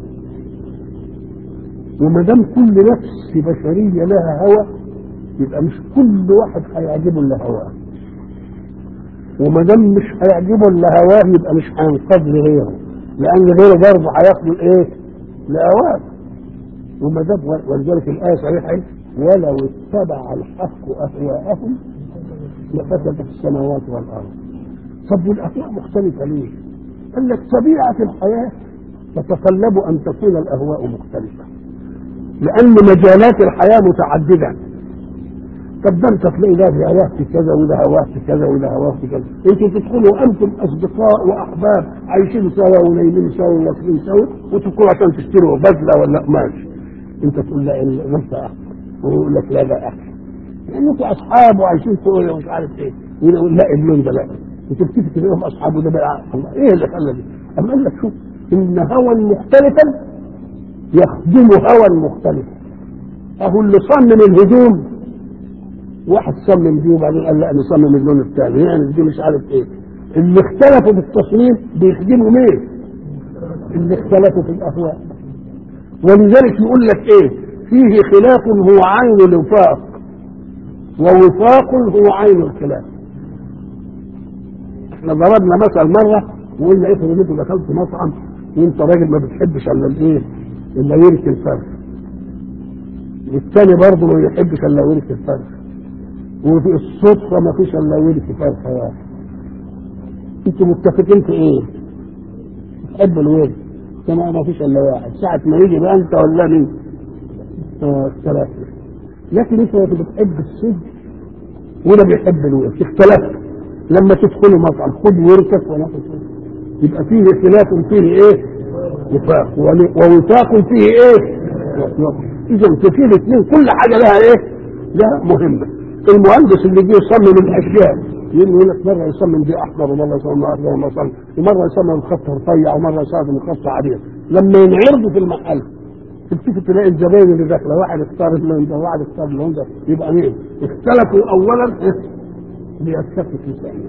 وما دام كل نفس بشرية لها هوى يبقى مش كل واحد هيعجبه الا هواه وما دام مش هيعجبه الا هواه يبقى مش هينقاد لغيره لأن غيره برضه هياخدوا الايه؟ الأوان وما دام ولذلك الآية صريحة ولو اتبع الحق أهواءهم لفسدت السماوات والأرض طب والاهواء مختلفه ليه؟ قال لك طبيعه الحياه تتطلب ان تكون الاهواء مختلفه لان مجالات الحياه متعدده طب ده انت تلاقي ده هواه في كذا وده هواه في كذا وده هواه في كذا انتوا تدخلوا انتم اصدقاء واحباب عايشين سوا ونايمين سوا وواكلين سوا وتدخلوا عشان تشتروا بدله ولا قماش انت تقول لا انت احسن ويقول لك لا ده احسن لانكم اصحاب وعايشين سوا ومش عارف ايه ويقول لا اللون ده لا وتلتفت لهم اصحابه ده بقى الله ايه اللي خلى دي؟ اما قال لك شوف ان هوى مختلفا يخدم هوى مختلفا اهو اللي صمم الهجوم واحد صمم دي وبعدين قال لا انا صمم اللون الثاني يعني دي مش عارف ايه اللي اختلفوا في التصميم بيخدموا مين؟ اللي اختلفوا في الاهواء ولذلك يقول لك ايه؟ فيه خلاف هو عين الوفاق ووفاق هو عين الخلاف احنا ضربنا مثل مره وقلنا افرض انتوا دخلت مطعم وانت راجل ما بتحبش الا الايه الا يرك الفرخ والتاني برضه ما يحبش الا ورك الفرخ وفي الصدفة ما فيش الا ورك فرخة واحد انتوا متفقين في ايه؟ تحب الورك كما ما فيش الا واحد ساعة ما يجي بقى انت ولا مين؟ اه ثلاثة لكن انت بتحب السجن وده بيحب الورك اختلفت لما تدخلوا مطعم خد وركك ولا تدخل يبقى فيه خلاف فيه ايه؟ وفاق ووفاق فيه ايه؟ اذا في الاثنين كل حاجه لها ايه؟ لها مهمه المهندس اللي جه يصمم الاشياء يقول لك مره يصمم دي احمر ومره يصمم اخضر ومره يصمم ومره يصمم الخط رفيع ومره يصمم الخط عريض لما ينعرضوا في المحل تفتكر تلاقي الزباين اللي داخله واحد اختار اللون ده وواحد اختار اللون ده يبقى مين؟ اختلفوا اولا ليتفقوا في ثانيه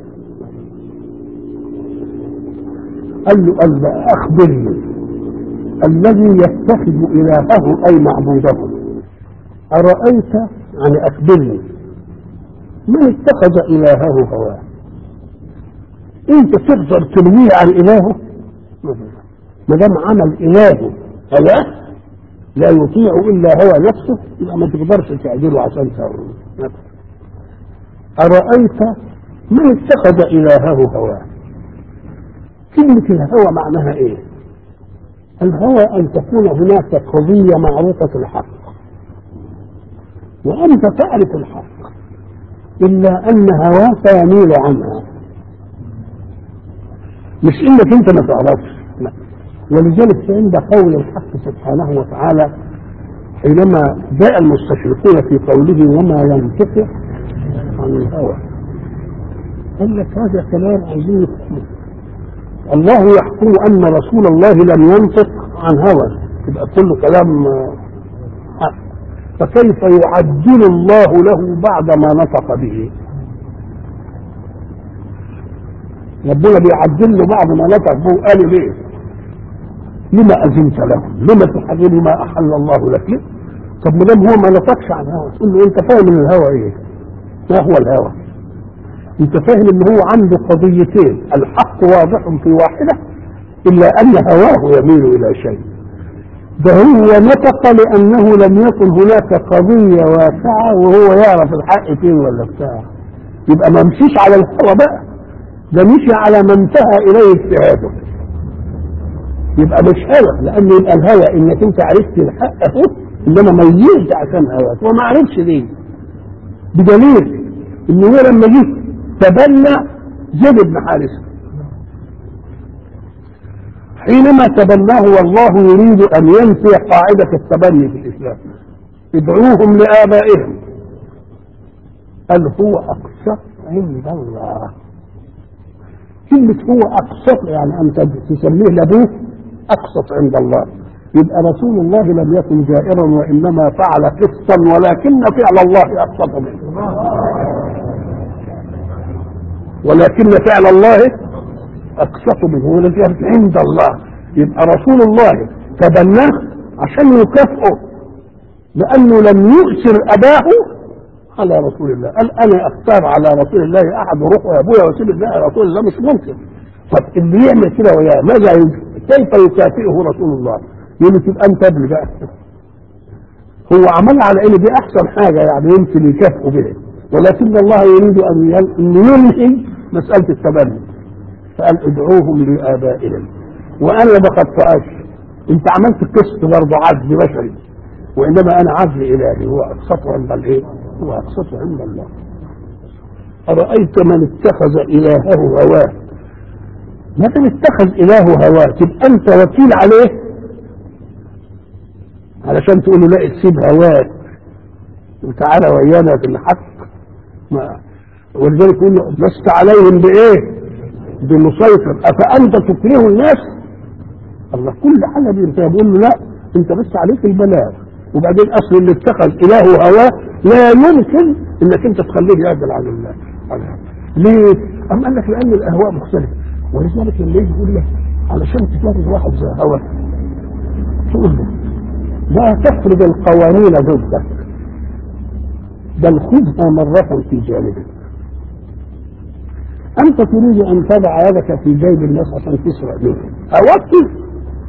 قال له قال له اخبرني الذي يتخذ الهه اي معبوده ارايت يعني اخبرني من اتخذ الهه هواه انت تقدر تلويه عن الهه ما دام عمل الهه هواه لا يطيع الا هوى نفسه يبقى ما تقدرش تعدله عشان تهوى ارايت من اتخذ الهه هواه كلمة الهوى معناها ايه؟ الهوى ان تكون هناك قضية معروفة الحق وانت تعرف الحق الا ان هواك يميل عنها مش انك انت ما تعرفش لا ولذلك عند قول الحق سبحانه وتعالى حينما جاء المستشرقون في قوله وما ينطق عن الهوى قال لك هذا كلام عايزين يفهمه الله يحكم ان رسول الله لم ينطق عن هوى يبقى كله كلام حق فكيف يعدل الله له بعد ما نطق به ربنا بيعدل له بعد ما نطق به قال ليه لما اذنت له لما تحرم ما احل الله لك ليه طب ما دام هو ما نطقش عن هوى تقول له انت فاهم ان الهوى ايه ما هو الهوى انت فاهم ان هو عنده قضيتين الحق واضح في واحده الا ان هواه يميل الى شيء ده هو نطق لانه لم يكن هناك قضيه واسعه وهو يعرف الحق فين ولا بتاع يبقى ما مشيش على الهوى بقى ده مشي على ما انتهى اليه اجتهاده يبقى مش هوى لان يبقى الهوى انك انت عرفت الحق اهو انما ميزت عشان هواك وما عرفش ليه بدليل ان هو لما جه تبنى زيد بن حارثه حينما تبناه والله يريد ان ينفي قاعده التبني في الاسلام ادعوهم لابائهم قال هو اقسط عند الله كلمة هو أقسط يعني أنت تسميه لأبوه أقسط عند الله يبقى رسول الله لم يكن جائرا وإنما فعل قسطا ولكن فعل الله أقسط منه ولكن فعل الله اقسط منه ولذلك عند الله يبقى رسول الله تبناه عشان يكافئه لانه لم يؤثر اباه على رسول الله قال انا اختار على رسول الله احد وروح يا ابويا واسيب الله رسول الله مش ممكن طب اللي يعمل كده وياه ماذا كيف يكافئه رسول الله؟ يقول تبقى انت ابن بقى هو عمل على ان دي احسن حاجه يعني يمكن يكافئه بها ولكن الله يريد ان ينهي مساله التبني فقال ادعوهم لآبائهم وأنا ما بخطئش أنت عملت قسط برضه عدل بشري وإنما أنا عدل إلهي هو أقسطه عند الإيه؟ هو أقسطه عند الله أرأيت من اتخذ إلهه هواه ما دام اتخذ إلهه هواه تبقى أنت وكيل عليه علشان تقول له لا تسيب هواك وتعالى ويانا في الحق ما ولذلك يقول له لست عليهم بإيه؟ بمسيطر افانت تكره الناس الله كل حاجه بيرتاح بيقول له لا انت بس عليك البلاغ وبعدين اصل اللي اتخذ الهه هواه لا يمكن انك انت تخليه يعدل عن الله ليه؟ أم قال لك لان الاهواء مختلفه ولذلك اللي يجي يقول لك علشان تجرب واحد زي هواه تقول له لا تفرض القوانين ضدك بل خذها مرة في جانبك أنت تريد أن تضع يدك في جيب الناس عشان تسرق منهم أوكي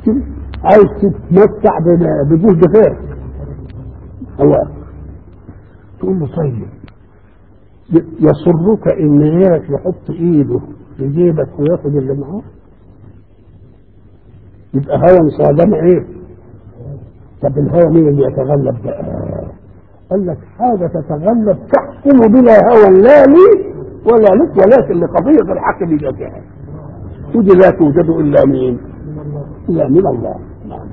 كده عايز تتمتع بما- بجهد غيرك هو تقول له طيب يسرك ان غيرك يحط ايده في جيبك وياخد اللي معاه يبقى هوى مصادمة ايه طب الهوى مين اللي يتغلب بقى قال لك حاجة تتغلب تحكم بلا هوى لا لي ولا لك ولكن لقضية الحق بذاتها ودي لا توجد إلا مين إلا من الله نعم.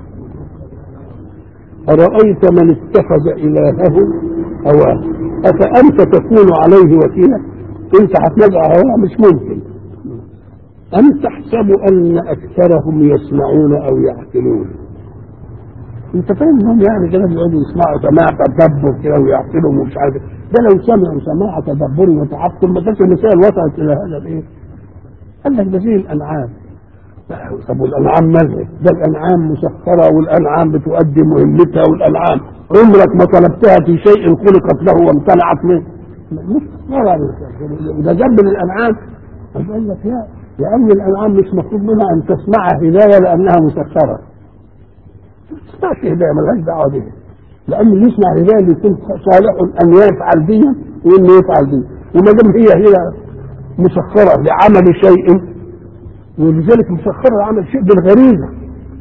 أرأيت من اتخذ إلهه هواه أفأنت تكون عليه وكيلا أنت هتنزع هواه مش ممكن أم تحسب أن أكثرهم يسمعون أو يعقلون أنت فاهم إنهم يعني كده بيقعدوا يسمعوا سماع تدبر كده ويعقلوا ومش عارف إيه. ده لو سمعوا سماع تدبر وتعقل ما كانش المسائل وصلت إلى هذا الإيه؟ قال لك ده زي الأنعام طب والأنعام مالها؟ ده الأنعام مسخرة والأنعام بتؤدي مهمتها والأنعام عمرك ما طلبتها في شيء خلقت له وامتنعت منه مسخرة ده جنب الأنعام قال لك لا لأن الأنعام مش مطلوب منها أن تسمع هداية لأنها مسخرة ما تسمعش هداية ملهاش دعوة بها لأن اللي يسمع هداية اللي يكون صالح أن يفعل دي وإنه يفعل دي وما دام هي هي مسخرة لعمل شيء ولذلك مسخرة لعمل شيء بالغريزة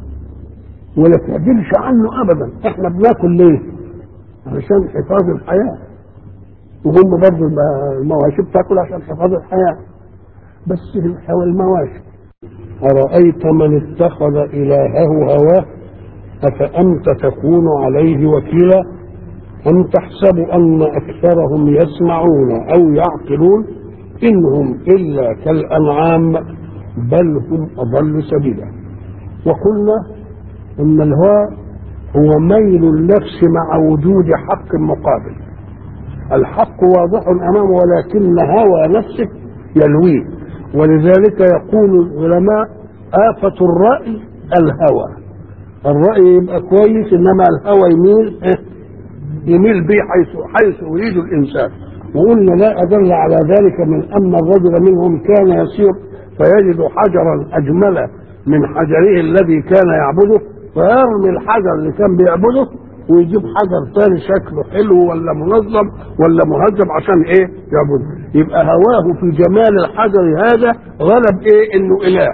ولا تعدلش عنه أبدا احنا بناكل ليه؟ علشان حفاظ الحياة وهم برضه المواشي بتاكل عشان حفاظ الحياة بس الحيوان المواشي أرأيت من اتخذ إلهه هواه أفأنت تكون عليه وكيلا أم تحسب أن أكثرهم يسمعون أو يعقلون إنهم إلا كالأنعام بل هم أضل سبيلا وقلنا إن الهوى هو ميل النفس مع وجود حق مقابل الحق واضح أمامه ولكن هوى نفسه يلويه ولذلك يقول العلماء آفة الرأي الهوى الرأي يبقى كويس إنما الهوى يميل إيه؟ يميل به حيث حيث يريد الإنسان وقلنا لا أدل على ذلك من أن الرجل منهم كان يسير فيجد حجرا أجمل من حجره الذي كان يعبده فيرمي الحجر اللي كان بيعبده ويجيب حجر ثاني شكله حلو ولا منظم ولا مهذب عشان ايه يعبده يبقى هواه في جمال الحجر هذا غلب ايه انه اله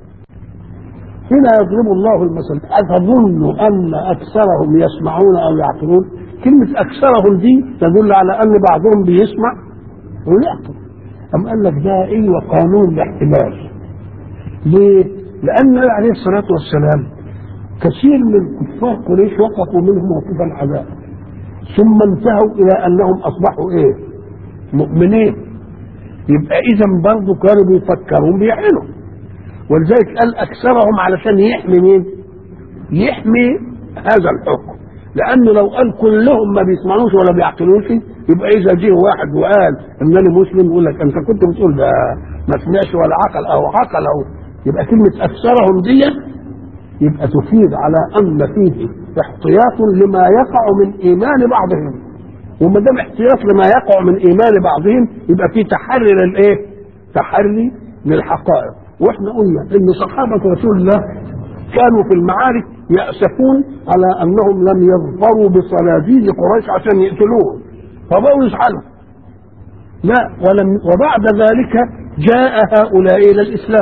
هنا يضرب الله المثل أتظن أن أكثرهم يسمعون أو يعقلون كلمة أكثرهم دي تدل على أن بعضهم بيسمع ويعقل أم قال لك ده أيوة قانون الاحتمال ليه؟ لأن عليه الصلاة والسلام كثير من كفار قريش وقفوا منهم موقف العذاب ثم انتهوا إلى أنهم أصبحوا إيه؟ مؤمنين يبقى إذا برضه كانوا بيفكروا بيعملوا ولذلك قال أكثرهم علشان يحمي مين؟ يحمي هذا الحكم لأنه لو قال كلهم ما بيسمعوش ولا بيعقلوش يبقى إذا جه واحد وقال إنني مسلم يقول لك أنت كنت بتقول ده ما سمعش ولا عقل أو عقل أو يبقى كلمة أكثرهم دي يبقى تفيد على أن فيه احتياط لما يقع من إيمان بعضهم وما دام احتياط لما يقع من إيمان بعضهم يبقى فيه تحري للإيه؟ تحري للحقائق واحنا قلنا ان صحابه رسول الله كانوا في المعارك يأسفون على انهم لم يظفروا بصناديد قريش عشان يقتلوهم فبقوا يزعلوا لا ولم وبعد ذلك جاء هؤلاء الى الاسلام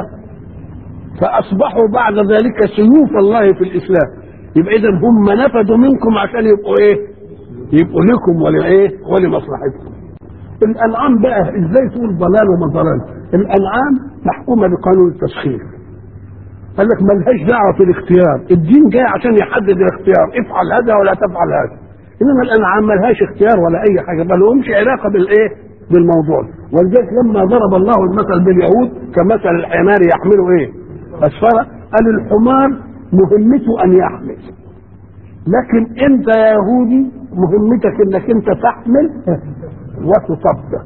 فاصبحوا بعد ذلك سيوف الله في الاسلام يبقى اذا هم نفذوا منكم عشان يبقوا ايه؟ يبقوا لكم ولايه؟ ولمصلحتكم. الانعام بقى ازاي تقول ضلال وما ضلال؟ الانعام محكومه بقانون التسخير. قال لك ملهاش دعوه في الاختيار، الدين جاي عشان يحدد الاختيار، افعل هذا ولا تفعل هذا. انما الانعام ملهاش اختيار ولا اي حاجه، بل لهمش علاقه بالايه؟ بالموضوع، ولذلك لما ضرب الله المثل باليهود كمثل الحمار يحمل ايه؟ اسفاره، قال الحمار مهمته ان يحمل. لكن انت يا يهودي مهمتك انك انت تحمل وتصدق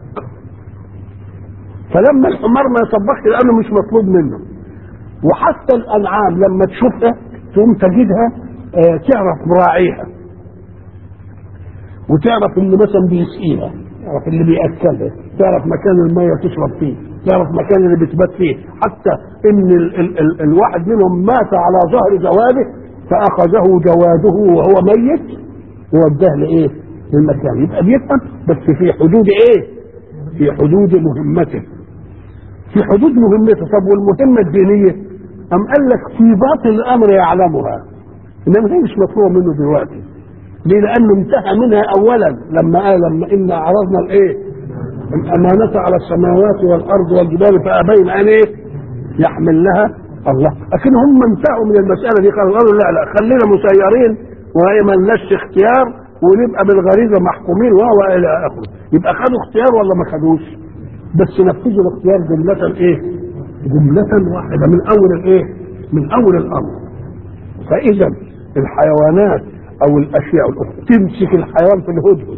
فلما الحمار ما يصدقش لانه مش مطلوب منه وحتى الانعام لما تشوفها تقوم تجدها اه تعرف مراعيها وتعرف انه مثلا بيسقيها تعرف اللي بيأكلها تعرف مكان المية تشرب فيه تعرف مكان اللي بتبات فيه حتى ان ال ال ال الواحد منهم مات على ظهر جواده فأخذه جواده وهو ميت ووداه لإيه للمكان يبقى بيفهم بس في حدود إيه في حدود مهمته في حدود مهمته طب والمهمة الدينية أم قال لك في باطن الأمر يعلمها إنما هي مش مطلوبة منه دلوقتي ليه لأنه انتهى منها أولا لما قال لما إنا عرضنا الإيه الأمانة على السماوات والأرض والجبال فأبين أن إيه يحمل لها الله لكن هم انتهوا من المسألة دي قالوا قالوا لا لا خلينا مسيرين وما لناش اختيار ونبقى بالغريزة محكومين وهو إلى آخره يبقى خدوا اختيار ولا ما خدوش بس نفذوا الاختيار جملة ايه جملة واحدة من اول الايه من اول الامر فاذا الحيوانات او الاشياء الاخرى تمسك الحيوان في الهدهد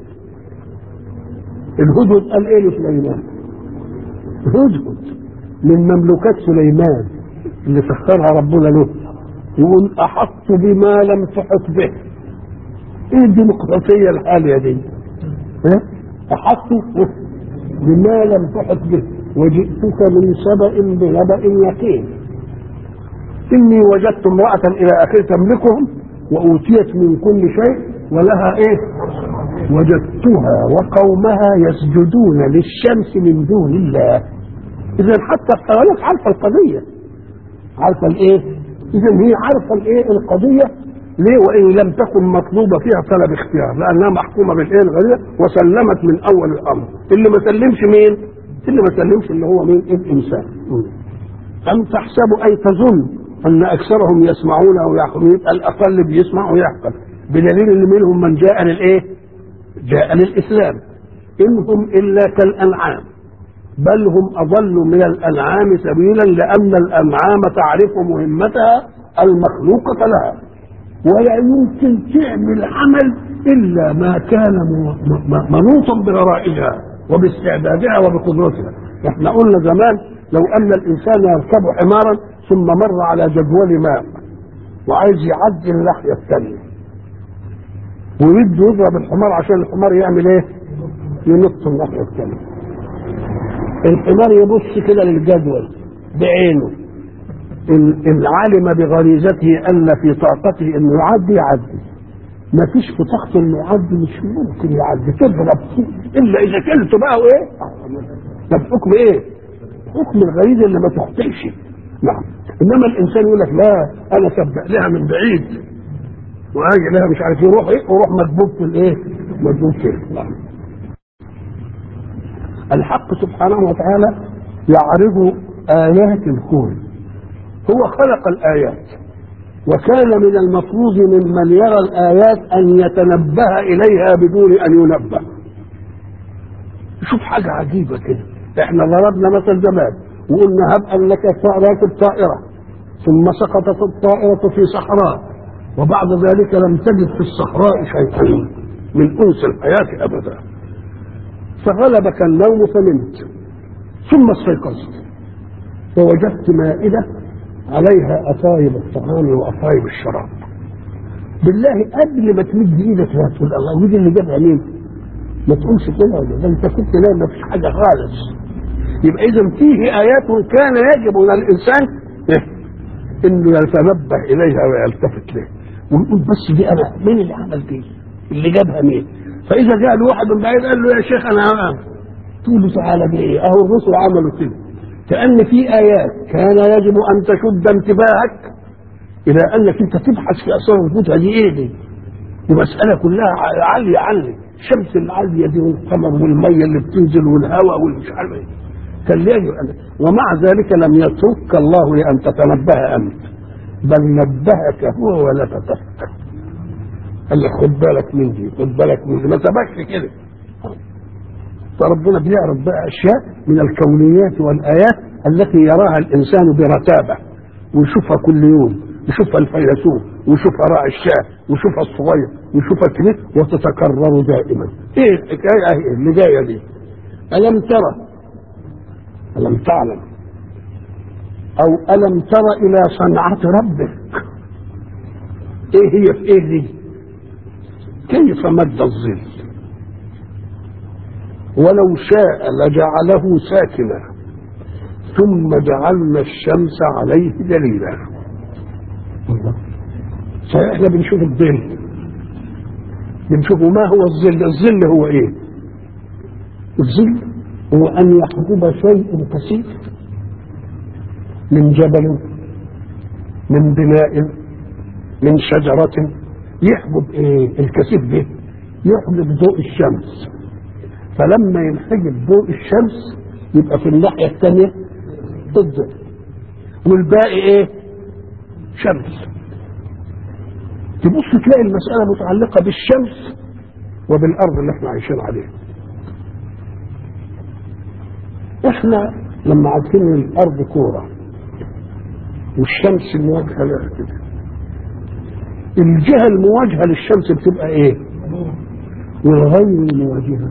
الهدهد قال ايه لسليمان هدهد من مملوكات سليمان اللي سخرها ربنا له يقول احط بما لم تحط به ايه الديمقراطيه الحاليه دي ها احط بما لم تحط به وجئتك من سبأ بنبأ يقين إني وجدت امرأة إلى آخر تملكهم وأوتيت من كل شيء ولها إيه وجدتها وقومها يسجدون للشمس من دون الله إذا حتى الحيوانات عارفة القضية عارفة الإيه إذا هي عارفة الإيه القضية ليه وإن لم تكن مطلوبة فيها طلب اختيار لأنها محكومة بالإيه الغريزة وسلمت من أول الأمر اللي ما سلمش مين اللي ما سلمش اللي هو مين الإنسان أم تحسب أي تظن أن أكثرهم يسمعون أو يعقلون يبقى الأقل بيسمع ويعقل بدليل أن منهم من جاء للإيه جاء للإسلام إنهم إلا كالأنعام بل هم أضل من الأنعام سبيلا لأن الأنعام تعرف مهمتها المخلوقة لها ولا يمكن تعمل عمل الا ما كان منوطا بغرائزها وباستعدادها وبقدرتها احنا قلنا زمان لو ان الانسان يركب حمارا ثم مر على جدول ماء وعايز يعدي الناحيه الثانيه ويريد يضرب الحمار عشان الحمار يعمل ايه؟ ينط الناحيه الثانيه الحمار يبص كده للجدول بعينه إن علم بغريزته ان في طاقته انه يعدي يعدي ما فيش في طاقته انه يعدي مش ممكن يعدي تضرب فيه الا اذا كلته بقى وايه ده بحكم ايه حكم الغريزه اللي ما تخطئش نعم انما الانسان يقول لك لا انا سبق لها من بعيد واجي لها مش عارف يروح ايه وروح مدبوب في الايه مدبوب كده نعم الحق سبحانه وتعالى يعرض ايات الكون هو خلق الآيات وكان من المفروض ممن يرى الآيات أن يتنبه إليها بدون أن ينبه شوف حاجة عجيبة كده احنا ضربنا مثل زمان وقلنا هب أنك راكب طائرة ثم سقطت الطائرة في صحراء وبعد ذلك لم تجد في الصحراء شيئا من أنس الحياة أبدا فغلبك النوم فنمت ثم استيقظت ووجدت مائدة عليها أطايب الطعام وأطايب الشراب بالله قبل ما تمد ايدك تقول الله ودي اللي جابها مين؟ ما تقولش كده ده انت كنت نايم ما فيش حاجه خالص يبقى اذا فيه ايات كان يجب على الانسان انه يتنبه اليها ويلتفت له ويقول بس دي انا مين اللي عمل دي؟ اللي جابها مين؟ فاذا جاء له واحد من بعيد قال له يا شيخ انا تقول له تعالى بايه؟ اهو الرسل عملوا كده كأن في آيات كان يجب أن تشد انتباهك إلى أنك أنت تبحث في أسرار وجودها دي إيه دي؟ دي مسألة كلها عالية عني الشمس العالية دي والقمر والمية اللي بتنزل والهواء والمش عارف إيه كان يجب أن ومع ذلك لم يتركك الله لأن تتنبه أنت بل نبهك هو ولا تتفكر قال لك خد بالك من دي خد بالك من دي ما سبكش كده فربنا بيعرض بقى اشياء من الكونيات والايات التي يراها الانسان برتابه ويشوفها كل يوم يشوفها الفيلسوف ويشوفها راعي الشاه ويشوفها الصغير ويشوفها الكبير وتتكرر دائما ايه الحكايه اللي جايه دي الم ترى الم تعلم او الم تر الى صنعه ربك ايه هي في ايه دي كيف مد الظل ولو شاء لجعله ساكنا ثم جعلنا الشمس عليه دليلا فاحنا بنشوف الظل بنشوف ما هو الظل الظل هو ايه الظل هو ان يحجب شيء كثيف من جبل من بناء من شجرة يحجب ايه الكثيف ده يحجب ضوء الشمس فلما ينحجب ضوء الشمس يبقى في الناحية الثانية الضوء والباقي ايه شمس تبص تلاقي المسألة متعلقة بالشمس وبالأرض اللي احنا عايشين عليها احنا لما عارفين الأرض كورة والشمس مواجهة لها كده الجهة المواجهة للشمس بتبقى ايه والغير المواجهة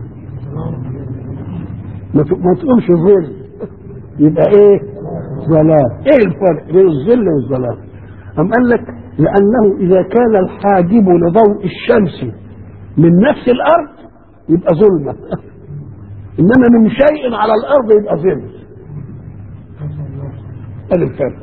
ما تقومش ظل يبقى ايه ظلام ايه الفرق بين الظل والظلام أم قال لك لأنه إذا كان الحاجب لضوء الشمس من نفس الأرض يبقى ظلمة إنما من شيء على الأرض يبقى ظل هذا الفرق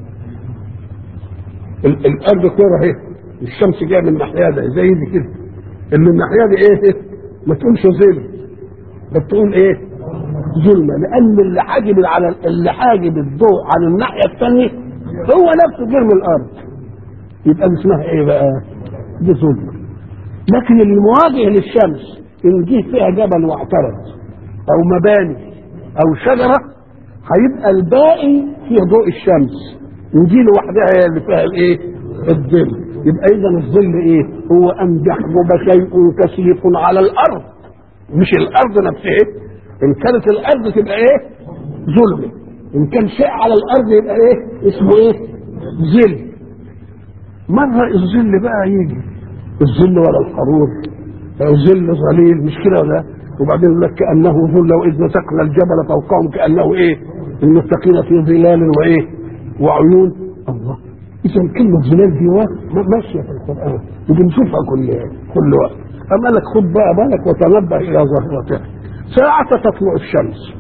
الأرض كورة اهي الشمس جاية من الناحية ده زي دي كده اللي من الناحية دي إيه ما تقولش ظل بس تقول إيه ظلمة لأن اللي حاجب على اللي حاجب الضوء عن الناحية الثانية هو نفسه جرم الأرض يبقى دي اسمها ايه بقى دي ظلمة لكن المواجه للشمس ان جه فيها جبل واعترض او مباني او شجرة هيبقى الباقي فيه ضوء الشمس ودي لوحدها هي اللي فيها الايه الظل يبقى اذا الظل ايه هو ان يحجب شيء كثيف على الارض مش الارض نفسها ان كانت الارض تبقى ايه ظلمه ان كان شيء على الارض يبقى ايه اسمه ايه ظل مرة الظل بقى يجي الظل ولا الحرور أو ظل ظليل مش كده ولا وبعدين يقول لك كأنه ظل وإذ نسقنا الجبل فوقهم كأنه إيه المتقين في ظلال وإيه وعيون الله إذا كلمة ظلال دي ماشية في القرآن وبنشوفها كل كل وقت أما لك خد بقى بالك وتنبه إلى ظاهرتها ساعة تطلع الشمس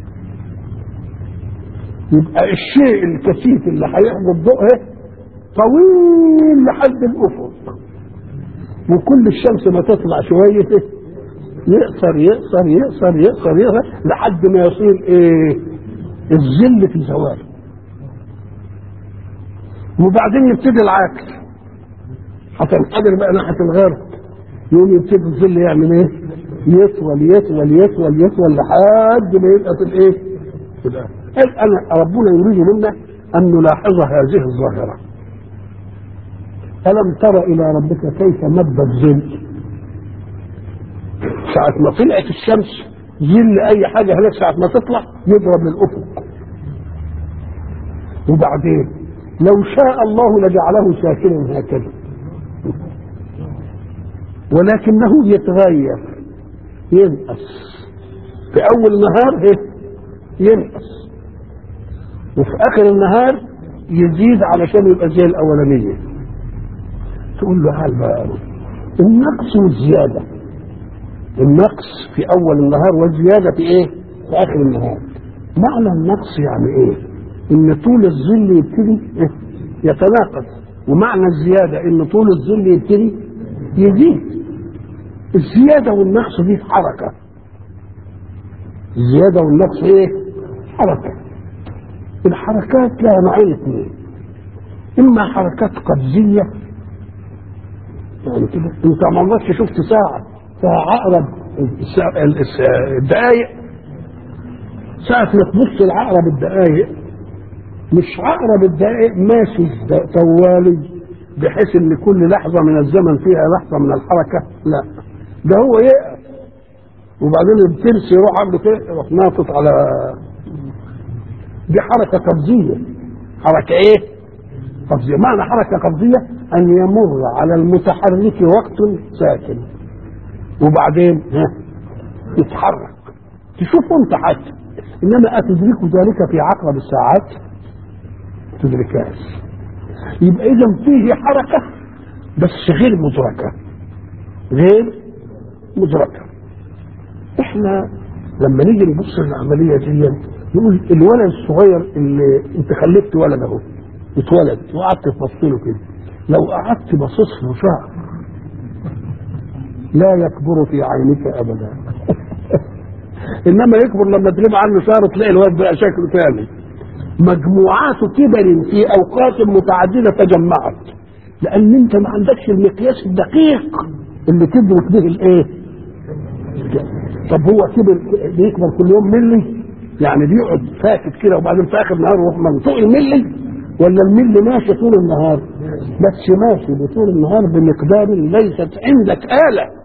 يبقى الشيء الكثيف اللي هيحجب ضوءه طويل لحد الافق وكل الشمس ما تطلع شويه يقصر يقصر يقصر يقصر يقصر لحد ما يصير ايه الظل في زوال وبعدين يبتدي العكس هتنحدر بقى ناحيه الغرب يقوم يبتدي الظل يعمل ايه يطول يطول يطول يطول لحد ما يبقى في الايه في الآخر انا ربنا يريد منا ان نلاحظ هذه الظاهره ألم تر إلى ربك كيف مد الظل ساعة ما طلعت الشمس ظل أي حاجة هناك ساعة ما تطلع يضرب للأفق وبعدين لو شاء الله لجعله ساكنا هكذا ولكنه يتغير ينقص في أول النهار ينقص وفي آخر النهار يزيد علشان يبقى زي الأولانية تقول له هل بقى النقص والزيادة النقص في أول النهار والزيادة في إيه؟ في آخر النهار معنى النقص يعني إيه؟ إن طول الظل يبتدي إيه؟ يتناقص ومعنى الزيادة إن طول الظل يبتدي يزيد الزيادة والنقص دي حركة الزيادة والنقص إيه؟ حركة الحركات لها نوعين اثنين إما حركات قفزية يعني كده انت ما عمرك شفت ساعة ساعة عقرب الدقايق ساعة ما تبص العقرب الدقايق مش عقرب الدقايق ماشي طوالي بحيث ان كل لحظة من الزمن فيها لحظة من الحركة لا ده هو يقف وبعدين الترس يروح عنده كده يروح ناطط على دي حركة قفزية حركة ايه؟ قفزية معنى حركة قفزية أن يمر على المتحرك وقت ساكن وبعدين ها يتحرك تشوفه انت حتى انما اتدرك ذلك في عقرب الساعات تدركهاش يبقى اذا فيه حركه بس غير مدركه غير مدركه احنا لما نيجي نبص للعمليه دي نقول الولد الصغير اللي انت خلفت ولد اهو اتولد وقعدت تبص له كده لو قعدت باصص له شهر لا يكبر في عينك ابدا انما يكبر لما تغيب عنه شهر تلاقي الواد بقى شكله ثاني مجموعات كبر في اوقات متعدده تجمعت لان انت ما عندكش المقياس الدقيق اللي تدرك به الايه طب هو كبر بيكبر كل يوم ملي يعني بيقعد ساكت كده وبعدين في اخر النهار يروح منطوق الملي ولا الملي ماشي طول النهار بس ماشي بطول النهار بمقدار ليست عندك آلة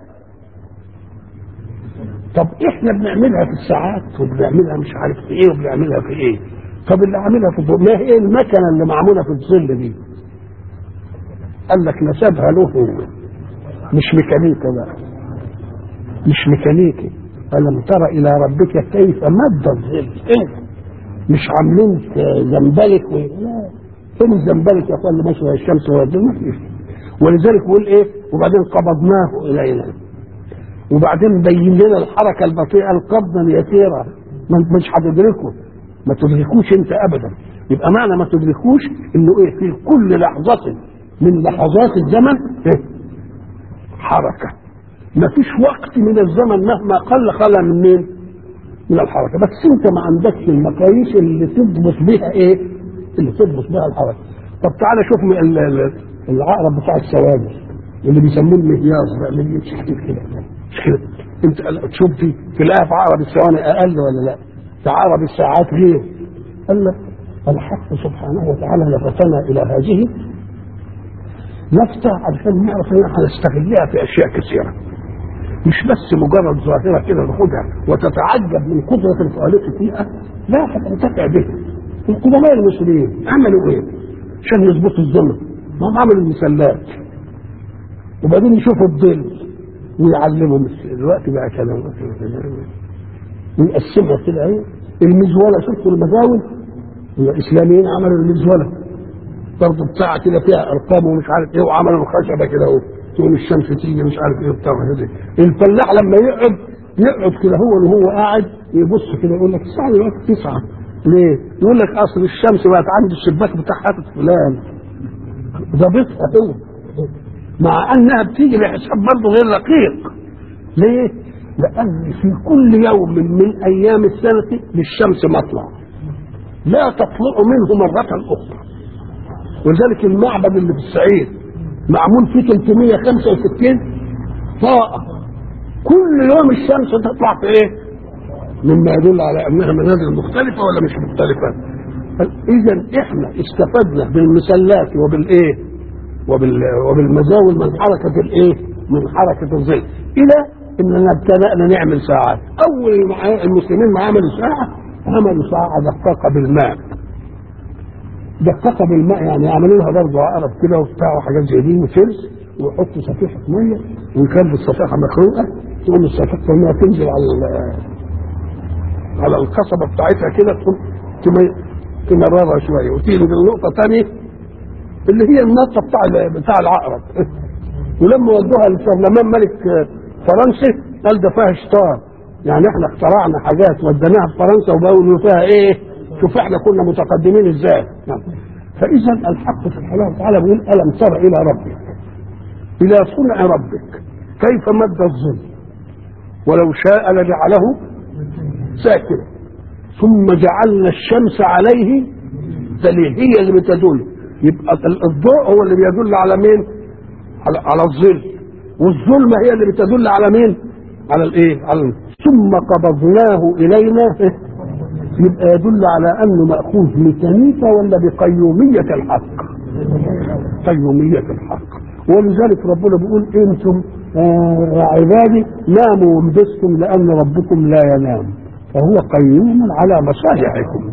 طب احنا بنعملها في الساعات وبنعملها مش عارف في ايه وبنعملها في ايه طب اللي عاملها في الضوء ما هي المكنه اللي معموله في الظل دي قال لك نسبها له هو مش ميكانيكا بقى مش ميكانيكي ألم تر إلى ربك كيف مد الظل إيه؟ مش عاملين زنبلك و... لا فين الزنبلك يا اخوان اللي ماشي الشمس والظل ما فيش ولذلك بيقول ايه وبعدين قبضناه الينا وبعدين بين لنا الحركه البطيئه القبضه اليسيره ما انت مش هتدركه ما تدركوش انت ابدا يبقى معنى ما تدركوش انه ايه في كل لحظه من لحظات الزمن إيه؟ حركه ما فيش وقت من الزمن مهما قل خلا من مين؟ من الحركه بس انت ما عندكش المقاييس اللي تضبط بها ايه؟ اللي تضبط بها الحركه طب تعالى شوف ال- ال- العقرب بتاع الثوابت اللي بيسموه المهياص بقى اللي بيمشي كتير كده مش كده انت تشوف في تلاقيها في عقرب الثواني اقل ولا لا؟ في عقرب الساعات غير قال لك الحق سبحانه وتعالى لفتنا الى هذه نفتح علشان نعرف ان احنا نستغلها في اشياء كثيره مش بس مجرد ظاهره كده ناخدها وتتعجب من قدره الخالق فيها لا هتنتفع بها القدماء المصريين عملوا ايه؟ عشان يظبطوا الظلم ما هم عملوا المسلات وبعدين يشوفوا الظل ويعلموا الوقت بقى كلام ويقسمها كده ايه المزوله شفتوا المزاول الاسلاميين عملوا المزوله برضه بتاع كده فيها ارقام ومش عارف ايه وعملوا الخشبه كده اهو تقول الشمس تيجي مش عارف ايه وبتاع كده الفلاح لما يقعد يقعد كده هو وهو قاعد يبص كده يقول لك الساعه دلوقتي تسعه ليه؟ يقول لك اصل الشمس بقت عند الشباك بتاع حافظ فلان ضابطها هو مع انها بتيجي بحساب برضه غير دقيق ليه؟ لان في كل يوم من ايام السنه للشمس مطلع لا تطلع منه مره اخرى ولذلك المعبد اللي في الصعيد معمول فيه 365 طاقه كل يوم الشمس تطلع في ايه؟ مما يدل على انها منازل مختلفه ولا مش مختلفه؟ اذا احنا استفدنا بالمسلات وبالايه؟ وبال وبالمزاول من حركه الايه؟ من حركه الظل الى اننا ابتدانا نعمل ساعات اول المسلمين ما عملوا ساعه عملوا ساعه دقاقه بالماء دقاقه بالماء يعني عملوا لها برضه عقرب كده وبتاع وحاجات زي دي وفرس ويحطوا صفيحه ميه ويخلوا الصفيحه مخروقه تقوم الصفيحه الميه تنزل على على القصبة بتاعتها كده تقوم تمررها شوية وتيجي لنقطة ثانية اللي هي النقطة بتاع بتاع العقرب ولما ودوها للبرلمان ملك فرنسا قال ده فيها شطار يعني احنا اخترعنا حاجات وديناها في فرنسا وبقوا فيها ايه شوف احنا كنا متقدمين ازاي نعم. فاذا الحق سبحانه وتعالى بيقول الم تر الى ربك الى صنع ربك كيف مد الظل ولو شاء لجعله ساكنة ثم جعلنا الشمس عليه دليل هي اللي بتدل يبقى الضوء هو اللي بيدل على مين على, على الظل والظلمة هي اللي بتدل على مين على الايه على ثم قبضناه الينا يبقى يدل على انه ماخوذ ميكانيكا ولا بقيوميه الحق قيوميه الحق ولذلك ربنا بيقول انتم يا عبادي ناموا وانبسطوا لان ربكم لا ينام فهو قيوم على مصالحكم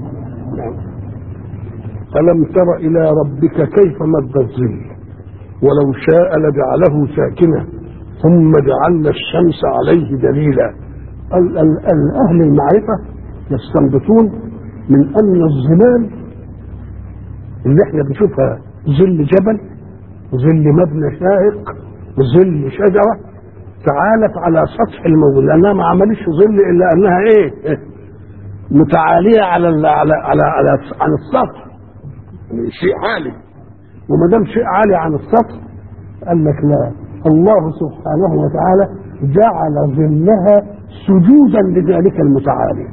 ألم تر إلى ربك كيف مد الظل ولو شاء لجعله ساكنا ثم جعلنا الشمس عليه دليلا ال- ال- ال- أهل المعرفة يستنبطون من أن الظلال اللي احنا بنشوفها ظل جبل ظل مبنى شاهق ظل شجرة تعالت على سطح الموجود لانها ما عملتش ظل الا انها ايه متعاليه على ال على على على عن السطح شيء عالي وما دام شيء عالي عن السطح قال لك لا الله سبحانه وتعالى جعل ظلها سجودا لذلك المتعالي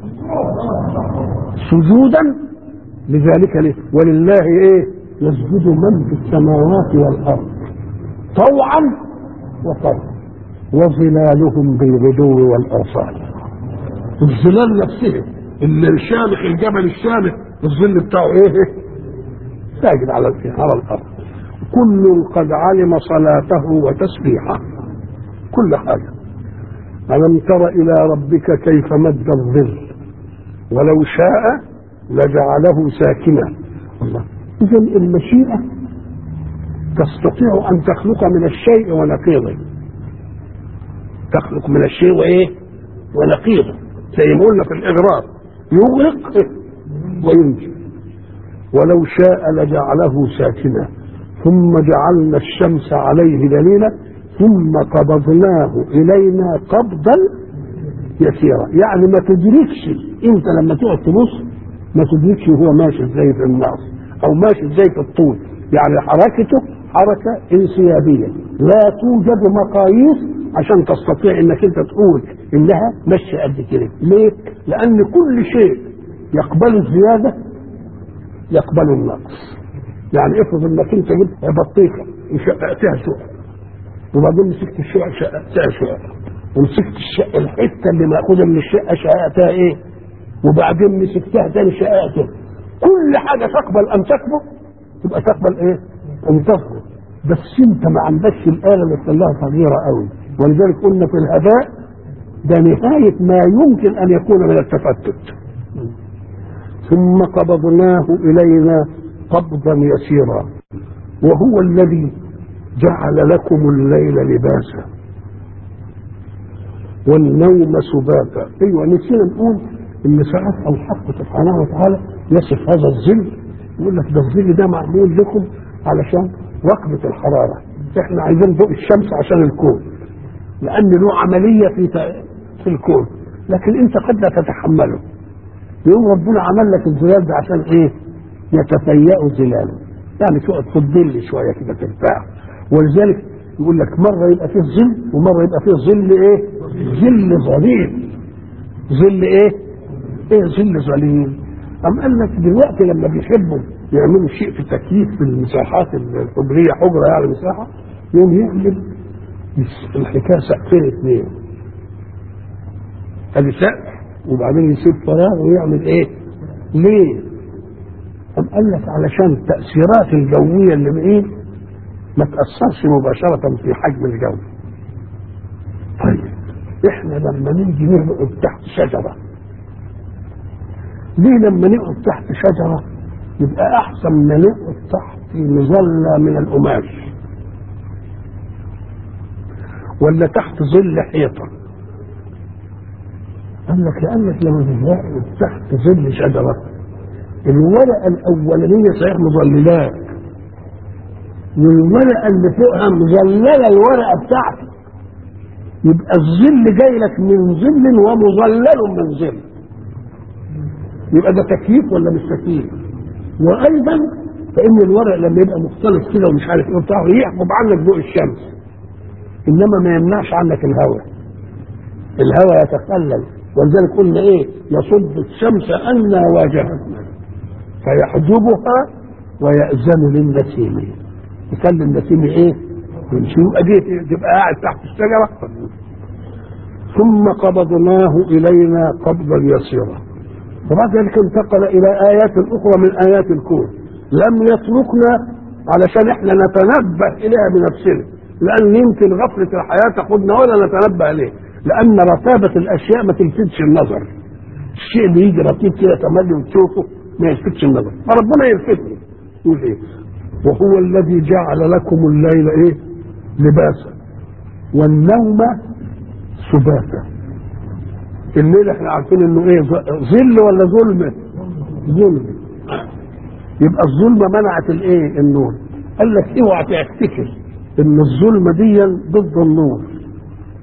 سجودا لذلك ليه ولله ايه يسجد من في السماوات والارض طوعا وطوعا وظلالهم بالغدو والاصال الظلال نفسه اللي الشامخ الجبل الشامخ الظل بتاعه ايه ساجد على على الارض كل قد علم صلاته وتسبيحه كل حاجه ألم تر إلى ربك كيف مد الظل ولو شاء لجعله ساكنا الله إذا المشيئة تستطيع أن تخلق من الشيء ونقيضه تخلق من الشيء وإيه ونقيضه زي ما قلنا في الإغراق يغرق وينجي ولو شاء لجعله ساكنا ثم جعلنا الشمس عليه دليلا ثم قبضناه الينا قبضا يسيرا يعني ما تدركش انت لما تقعد تبص ما تدركش هو ماشي ازاي في النص او ماشي ازاي في الطول يعني حركته حركه انسيابيه لا توجد مقاييس عشان تستطيع انك انت تقول انها ماشيه قد كده ليه؟ لان كل شيء يقبل الزياده يقبل النقص يعني افرض انك انت جبت بطيخه وشققتها شقق وبعدين مسكت الشقه شققتها شقق ومسكت الشقه الحته اللي ماخوذه من الشقه شققتها ايه وبعدين مسكتها تاني شققتها كل حاجه تقبل ان تكبر تبقى تقبل ايه؟ ان تصغر بس انت ما عندكش الاله اللي تخليها صغيره قوي ولذلك قلنا في الهباء ده نهايه ما يمكن ان يكون من التفتت ثم قبضناه الينا قبضا يسيرا وهو الذي جعل لكم الليل لباسا والنوم سباتا ايوه نسينا نقول ان ساعات الحق سبحانه وتعالى يصف هذا الظل يقول لك ده الظل ده معمول لكم علشان وقفة الحرارة احنا عايزين ضوء الشمس عشان الكون لان له عملية في في الكون لكن انت قد لا تتحمله يقوم ربنا عمل لك الظلال ده عشان ايه يتفيأ ظلاله يعني تقعد في الظل شويه كده ترتاح ولذلك يقول لك مره يبقى فيه ظل ومره يبقى فيه ظل ايه ظل ظليل ظل ايه ايه ظل ظليل أم قال لك دلوقتي لما بيحبوا يعملوا شيء في التكييف في المساحات الحجريه حجره يعني مساحه يقوم يعمل الحكايه سقفين اثنين ادي سقف وبعدين يسيب فراغ ويعمل ايه؟ ليه؟ أم قال لك علشان التأثيرات الجوية اللي بعيد ما تأثرش مباشرة في حجم الجو. طيب احنا لما نيجي نقعد تحت شجرة ليه لما نقعد تحت شجرة يبقى أحسن ما نقعد تحت مظلة من القماش ولا تحت ظل حيطة قال لك لانك لما تقعد تحت ظل شجره الورقه الاولانيه صحيح مظللات والورقه اللي فوقها مظلله الورقه بتاعتك يبقى الظل جاي لك من ظل ومظلل من ظل يبقى ده تكييف ولا مش تكييف وايضا فان الورق لما يبقى مختلط كده ومش عارف ايه بتاعه يحجب عنك ضوء الشمس انما ما يمنعش عنك الهواء الهواء يتخلل ولذلك قلنا ايه يصد الشمس أن واجهتنا فيحجبها ويأذن للنسيم يخلي النسيم ايه يمشي يبقى دي تبقى قاعد تحت الشجرة ثم قبضناه إلينا قبضا يسيرا وبعد ذلك انتقل إلى آيات أخرى من آيات الكون لم يتركنا علشان احنا نتنبه إليها بنفسنا لأن يمكن غفلة الحياة تاخدنا ولا نتنبه إليه لان رتابه الاشياء ما تلفتش النظر الشيء اللي يجي رتيب كده تملي وتشوفه ما يلفتش النظر فربنا يلفتني يقول ايه وهو الذي جعل لكم الليل ايه لباسا والنوم سباتا الليل احنا عارفين انه ايه ظل ولا ظلمه ظلم يبقى الظلمه منعت الايه النور قال لك اوعى تفتكر ان الظلمه دي ضد النور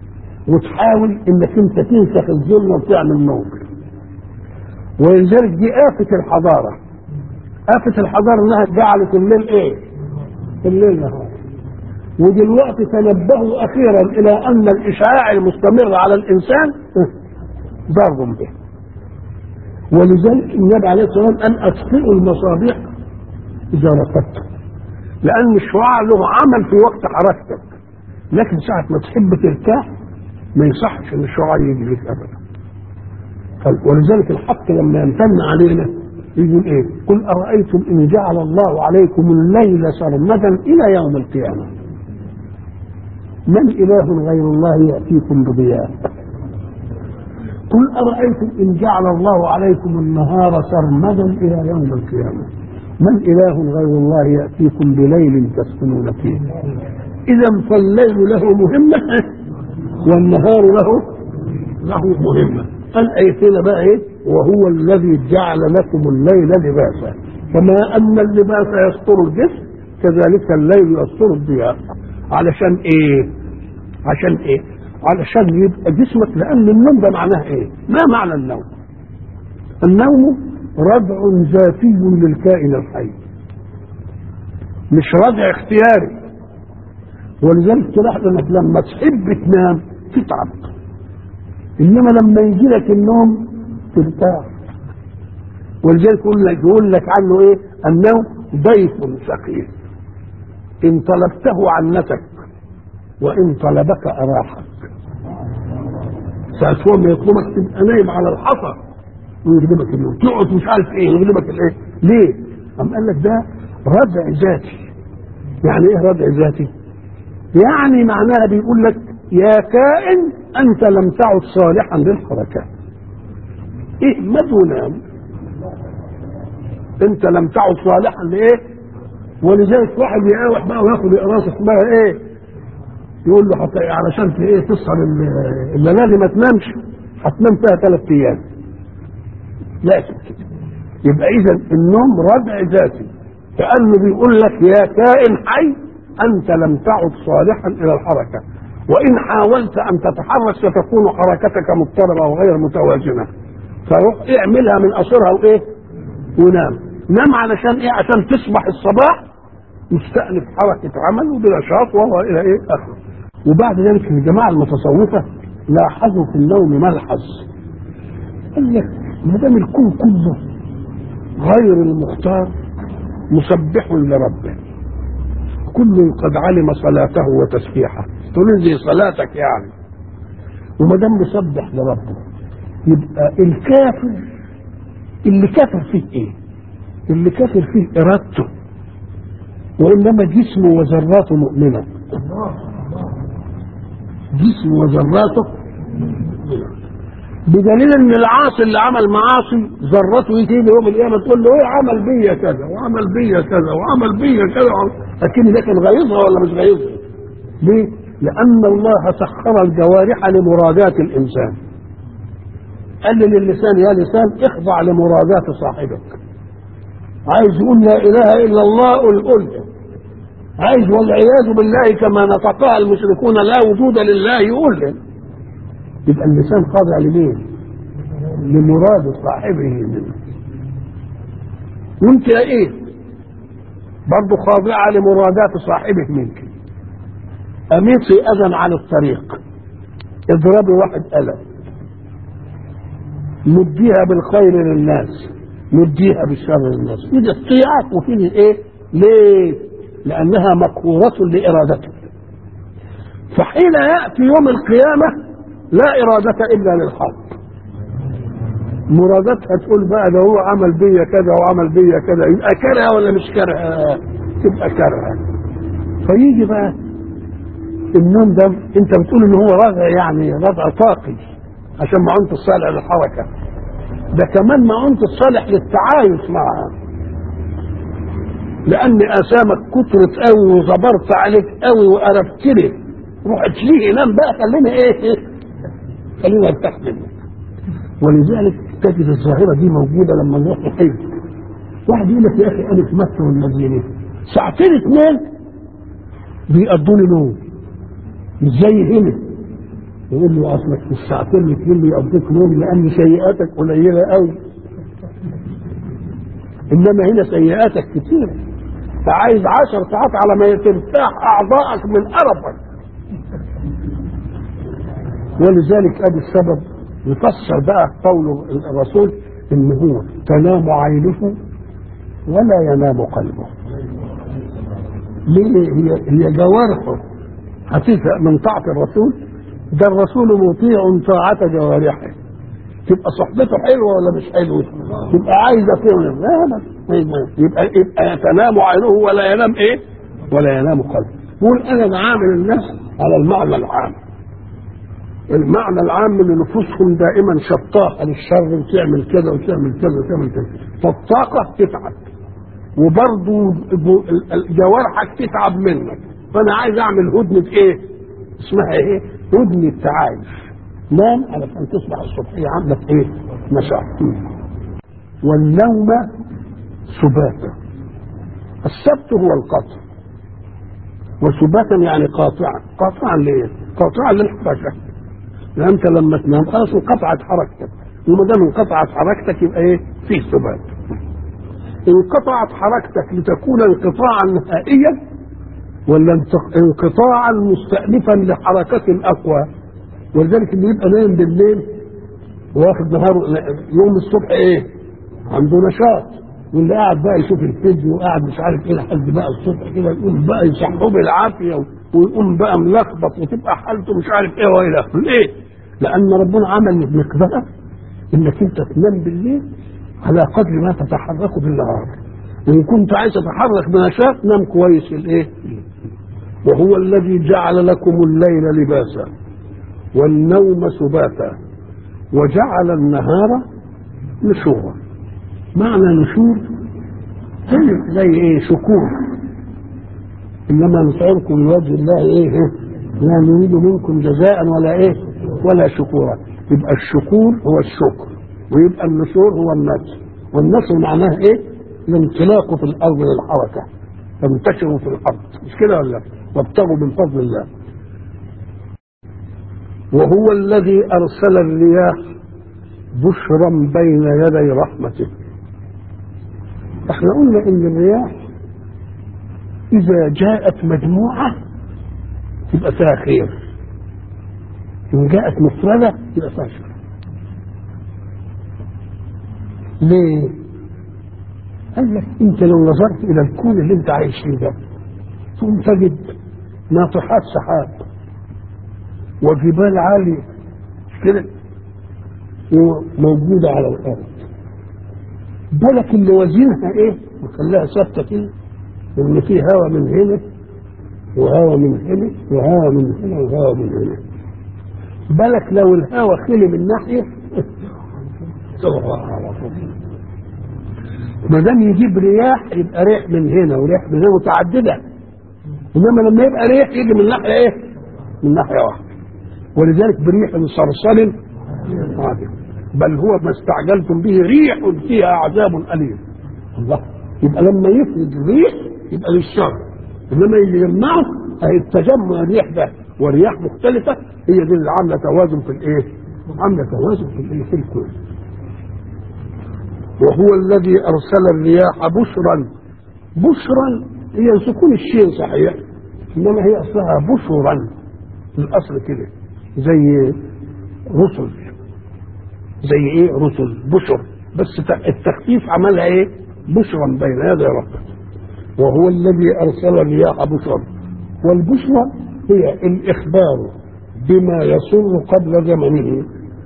وتحاول انك انت تنسخ الظلم وتعمل نور ولذلك دي آفة الحضارة آفة الحضارة انها جعلت الليل ايه؟ الليل نهار ودلوقتي تنبهوا اخيرا الى ان الاشعاع المستمر على الانسان ضار به ولذلك النبي عليه الصلاه والسلام ان اطفئوا المصابيح اذا رقدتم لان الشعاع له عمل في وقت حركتك لكن ساعه ما تحب ترتاح ما يصحش ان الشعاع يجي لك ابدا ولذلك الحق لما يمتن علينا يقول ايه قل ارايتم ان جعل الله عليكم الليل سرمدا الى يوم القيامه من اله غير الله ياتيكم بضياء قل ارايتم ان جعل الله عليكم النهار سرمدا الى يوم القيامه من اله غير الله ياتيكم بليل تسكنون فيه اذا فالليل له مهمه والنهار له له مهمه الايتين بقى ايه وهو الذي جعل لكم الليل لباسا كما ان اللباس يستر الجسم كذلك الليل يستر الضياء علشان ايه عشان ايه علشان يبقى جسمك لان النوم ده معناه ايه ما معنى النوم النوم ردع ذاتي للكائن الحي مش ردع اختياري ولذلك تلاحظ انك لما تحب تنام تتعب انما لما يجي لك النوم ترتاح ولذلك يقول لك يقول لك عنه ايه النوم ضيف ثقيل ان طلبته عنتك وان طلبك اراحك ساعة هو ما يطلبك تبقى نايم على الحصى ويغلبك النوم تقعد مش عارف ايه يغلبك الايه ليه؟ قام قال لك ده ردع ذاتي يعني ايه ردع ذاتي؟ يعني معناها بيقول لك يا كائن انت لم تعد صالحا للحركه اهمد ونام انت لم تعد صالحا لايه ولذلك واحد يقاوح بقى وياخد اقراص اسمها ايه يقول له حتى علشان ايه تسهر الليالي ما تنامش هتنام فيها ثلاث ايام لازم كده يبقى اذا النوم ردع ذاتي كانه بيقول لك يا كائن حي انت لم تعد صالحا الى الحركه وان حاولت ان تتحرك ستكون حركتك مضطربه وغير متوازنه فروح اعملها من قصرها وايه ونام نام علشان ايه عشان تصبح الصباح مستأنف حركة عمل وبنشاط وهو إلى إيه آخره وبعد ذلك الجماعة المتصوفة لاحظوا في النوم ملحظ قال لك ما دام الكون كله غير المختار مسبح لربه كل قد علم صلاته وتسبيحه تقول زي صلاتك يعني وما دام مسبح لربه يبقى الكافر اللي كافر فيه ايه؟ اللي كافر فيه ارادته وانما جسمه وذراته مؤمنه جسمه وذراته بدليل ان العاصي اللي عمل معاصي ذرته يجي يوم القيامه تقول له ايه عمل بيا كذا وعمل بيا كذا وعمل بيا كذا لكن ده كان غيظها ولا مش غيظها؟ ليه؟ لان الله سخر الجوارح لمرادات الانسان قال للسان يا لسان اخضع لمرادات صاحبك عايز يقول لا اله الا الله قل قل عايز والعياذ بالله كما نطقها المشركون لا وجود لله يقول له يبقى اللسان خاضع لمين؟ لمراد صاحبه منه وانت ايه؟ برضه خاضعة لمرادات صاحبه منك أميطي أذى عن الطريق اضربي واحد ألم مديها بالخير للناس مديها بالشر للناس ودي احتياط وفيه ايه؟ ليه؟ لأنها مقهورة لإرادته فحين يأتي يوم القيامة لا إرادة إلا للحق مرادتها تقول بقى ده هو عمل بيا كذا وعمل بيا كذا يبقى كرهه ولا مش كرهه؟ تبقى كرهه فيجي بقى النوم ده انت بتقول ان هو رضع يعني رضع طاقي عشان معونة الصالح للحركه ده كمان معونة الصالح للتعايش معها لان اثامك كترت قوي وصبرت عليك قوي وقرفتني روح تليه نام بقى خلينا ايه خلينا ارتاح منك ولذلك تجد الظاهره دي موجوده لما نروح نحج واحد يقول لك يا اخي انا في مكه والمدينه ساعتين اثنين بيقضوني نوم مش زي هنا يقول له اصلك في الساعتين اللي تقول يقضيك نوم لان سيئاتك قليله قوي انما هنا سيئاتك كتير فعايز عشر ساعات على ما ترتاح اعضائك من قرفك ولذلك ادي السبب يفسر بقى قول الرسول ان هو تنام عينه ولا ينام قلبه ليه هي هي جوارحه هتزهق من طاعة الرسول ده الرسول مطيع طاعة جوارحه تبقى صحبته حلوه ولا مش حلوه؟ تبقى عايزه فين؟ لا لا يبقى يبقى تنام عينه ولا ينام ايه؟ ولا ينام قلبه. يقول انا بعامل الناس على المعنى العام. المعنى العام ان نفوسهم دائما شطاحه للشر وتعمل كده وتعمل كده وتعمل كده. فالطاقه تتعب. وبرضه جوارحك تتعب منك. فانا عايز اعمل هدنه ايه؟ اسمها ايه؟ هدنه تعايش. نام علشان تصبح الصبحية عندك ايه؟ نشاط. والنوم سباتا. السبت هو القطع. وسباتا يعني قاطعا، قاطعا ليه؟ قاطعا للحركة. لأن أنت لما تنام خلاص انقطعت حركتك، وما دام انقطعت حركتك يبقى ايه؟ فيه سبات. انقطعت حركتك لتكون انقطاعا نهائيا ولا انقطاعا مستأنفا لحركة أقوى؟ ولذلك اللي يبقى نايم بالليل واخد نهار يوم الصبح ايه؟ عنده نشاط واللي قاعد بقى يشوف الفيديو وقاعد مش عارف ايه لحد بقى الصبح كده يقوم بقى يصحوه بالعافيه ويقوم بقى ملخبط وتبقى حالته مش عارف ايه والى اخره ليه؟ لان ربنا عمل مقدار انك انت تنام بالليل على قدر ما تتحرك بالنهار ان كنت عايز تتحرك بنشاط نام كويس في الايه؟ وهو الذي جعل لكم الليل لباسا والنوم سباتا وجعل النهار نشورا معنى نشور زي, زي ايه شكور انما نطعمكم لوجه الله ايه لا نريد منكم جزاء ولا ايه ولا شكورا يبقى الشكور هو الشكر ويبقى النشور هو النشر والنشر معناه ايه الانطلاق في الارض للحركه تنتشروا في الارض مش كده ولا وابتغوا من فضل الله وهو الذي ارسل الرياح بشرا بين يدي رحمته احنا قلنا ان الرياح اذا جاءت مجموعه تبقى فيها خير ان جاءت مفرده تبقى فيها شر ليه قال لك انت لو نظرت الى الكون اللي انت عايش فيه ده ثم تجد ناطحات سحاب وجبال عالية مش كده وموجودة على الأرض بالك اللي وزنها ايه وخلاها ثابتة كده ان في هواء من هنا وهواء من هنا وهواء من هنا وهواء من هنا بالك لو الهواء خلي من ناحية تروح على طول ما دام يجيب رياح يبقى ريح من هنا وريح من هنا متعددة انما لما يبقى ريح يجي من ناحية ايه؟ من ناحية واحدة ولذلك بريح صرصر عادل بل هو ما استعجلتم به ريح فيها عذاب أليم الله يبقى لما يفرد الريح يبقى للشر انما اللي يمنعه هي التجمع الريح ده ورياح مختلفة هي دي اللي عاملة توازن في الايه؟ عاملة توازن في الايه؟ في الكون وهو الذي ارسل الرياح بشرا بشرا هي سكون الشين صحيح انما هي اصلها بشرا في الاصل كده زي رسل زي ايه رسل بشر بس التخفيف عملها ايه بشرا بين يدي ربك وهو الذي ارسل الرياح بشرا والبشرى هي الاخبار بما يسر قبل زمنه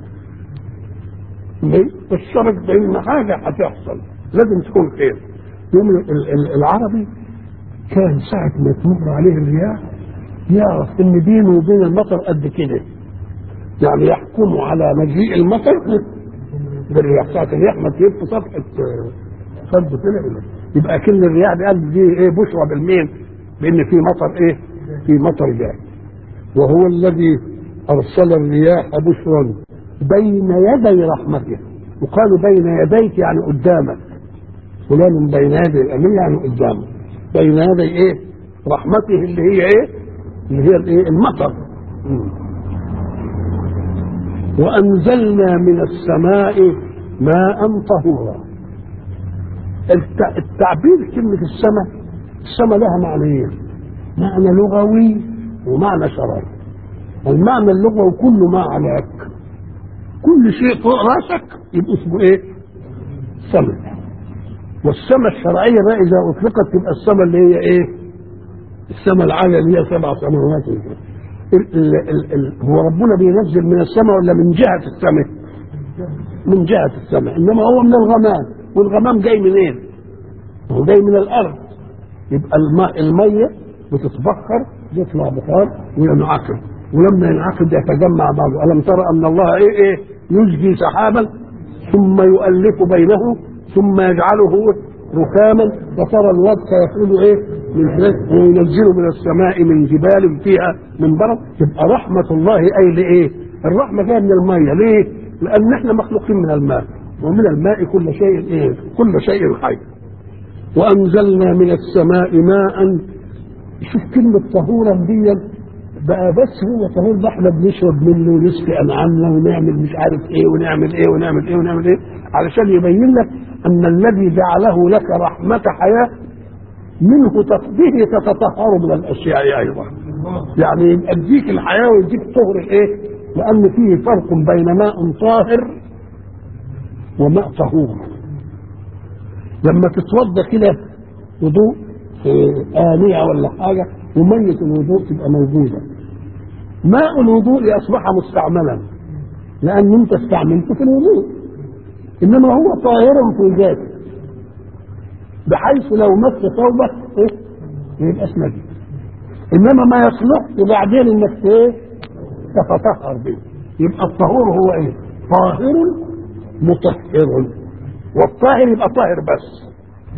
الشرط بان حاجه هتحصل لازم تكون خير يوم العربي كان ساعة ما تمر عليه الرياح يعرف ان بينه وبين المطر قد كده يعني يحكموا على مجيء المطر بالرياح ساعة الرياح ما تجيب في صفحة صد كده يبقى كل الرياح دي قال دي ايه بشرى بالمين بان في مطر ايه في مطر جاي وهو الذي ارسل الرياح بشرا بين يدي رحمته وقالوا بين يديك يعني قدامك فلان بين يدي الامير يعني قدامك بين يدي ايه رحمته اللي هي ايه اللي هي الايه المطر وأنزلنا من السماء ماء طهورا الت- التعبير كلمة السماء السماء لها معنيين معنى لغوي ومعنى شرعي المعنى اللغوي كل ما عليك كل شيء فوق راسك يبقى اسمه ايه؟ سماء والسماء الشرعية بقى إذا أطلقت تبقى السماء اللي هي إيه؟ السماء العالية اللي هي سبع سماوات ال ال ال ال هو ربنا بينزل من السماء ولا من جهة السماء؟ من جهة السماء إنما هو من الغمام والغمام جاي منين؟ هو جاي من الأرض يبقى الماء المية بتتبخر يطلع بخار وينعقد ولما ينعقد يتجمع بعضه ألم ترى أن الله إيه إيه يزجي سحابا ثم يؤلف بينه ثم يجعله ركاما فترى الودق يخرج ايه من خلال وينزل من السماء من جبال فيها من برد تبقى رحمة الله اي لايه؟ الرحمة جاية من المية ليه؟ لأن احنا مخلوقين من الماء ومن الماء كل شيء ايه؟ كل شيء حي وأنزلنا من السماء ماء شوف كلمة طهورا دي بقى بس هو طهور ده احنا بنشرب منه ونسقي انعامنا ونعمل مش عارف ايه ونعمل ايه ونعمل ايه ونعمل ايه علشان يبين لك ان الذي جعله لك رحمة حياة منه به تتطهر من الاشياء ايضا يعني يبقى يديك الحياة ويديك طهر الايه لان فيه فرق بين ماء طاهر وماء طهور لما تتوضا كده وضوء في آنية ولا حاجة ومية الوضوء تبقى موجودة ماء الوضوء أصبح مستعملا لأن أنت استعملته في الوضوء إنما هو طاهر في ذاته بحيث لو مس ثوبك إيه؟ يبقى اسمه إنما ما يصلح بعدين إنك إيه؟ تتطهر به يبقى الطهور هو إيه؟ طاهر مطهر والطاهر يبقى طاهر بس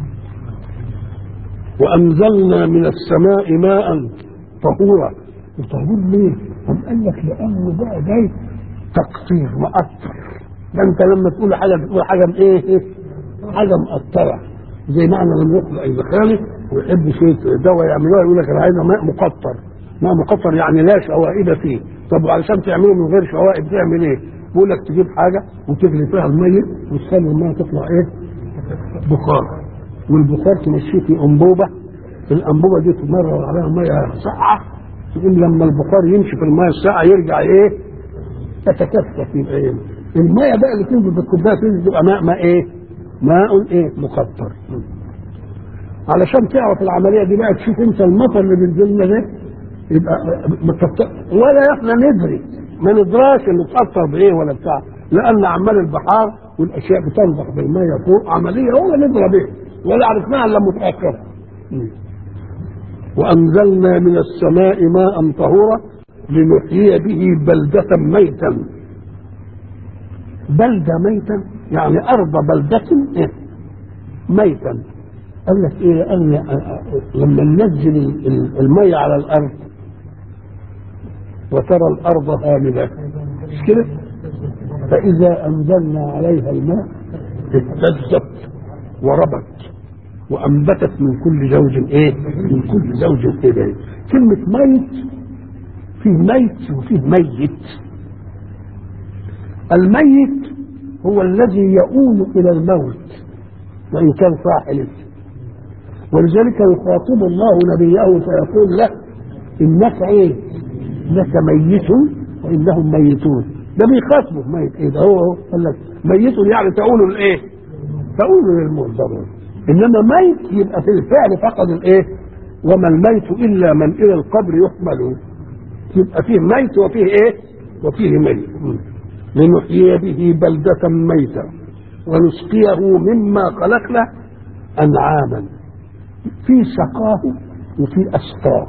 وأنزلنا من السماء ماء طهورا وطهور ليه؟ طب قال لك لأنه بقى جاي تقطير مقطر ده أنت لما تقول حاجة تقول حاجة إيه؟ حاجة مقطرة زي معنى لما يدخل أي زخارف ويحب شوية دواء يعملوها يقول لك أنا عايز ماء مقطر ماء مقطر يعني لا شوائب فيه طب وعلشان تعمله من غير شوائب تعمل إيه؟ بيقول لك تجيب حاجة وتغلي فيها المية وتخلي المية تطلع إيه؟ بخار والبخار تمشيه في انبوبه الانبوبه دي تمرر عليها ميه ساقعه تقول لما البخار يمشي في الميه الساقعه يرجع ايه؟ تتكثف يبقى ايه؟ الميه بقى اللي تنزل في الكوبايه تنزل تبقى ماء ماء ايه؟ ماء ايه؟ مقطر علشان تعرف العمليه دي بقى تشوف انت المطر اللي بينزل لنا ده يبقى مقطر ولا احنا ندري ما ندراش انه مقطر بايه ولا بتاع لان اعمال البحار والاشياء بتنضح بالميه فوق عمليه هو ندرى بها ولا عرفناها الا متاخرا وانزلنا من السماء ماء طهورا لنحيي به بلدة ميتا بلدة ميتا يعني أرض بلدة إيه؟ ميتا قال لك إيه قال لي لما ننزل المية على الأرض وترى الأرض هامدة مش كده؟ فإذا أنزلنا عليها الماء اهتزت وربت وأنبتت من كل زوج إيه؟ من كل زوج إيه؟ كلمة ميت فيه ميت وفيه ميت الميت هو الذي يؤول إلى الموت وإن كان صاحي لسه ولذلك يخاطب الله نبيه فيقول له إنك إيه؟ إنك ميت وإنهم ميتون ده بيخاطبه ميت ايه ده هو هو قال لك ميت يعني تقول الايه؟ تقول للموت ضروري انما ميت يبقى في الفعل فقد الايه؟ وما الميت الا من الى القبر يحمل يبقى فيه ميت وفيه ايه؟ وفيه ميت لنحيي به بلدة ميتة ونسقيه مما خلقنا أنعاما في سقاه وفي أسقاه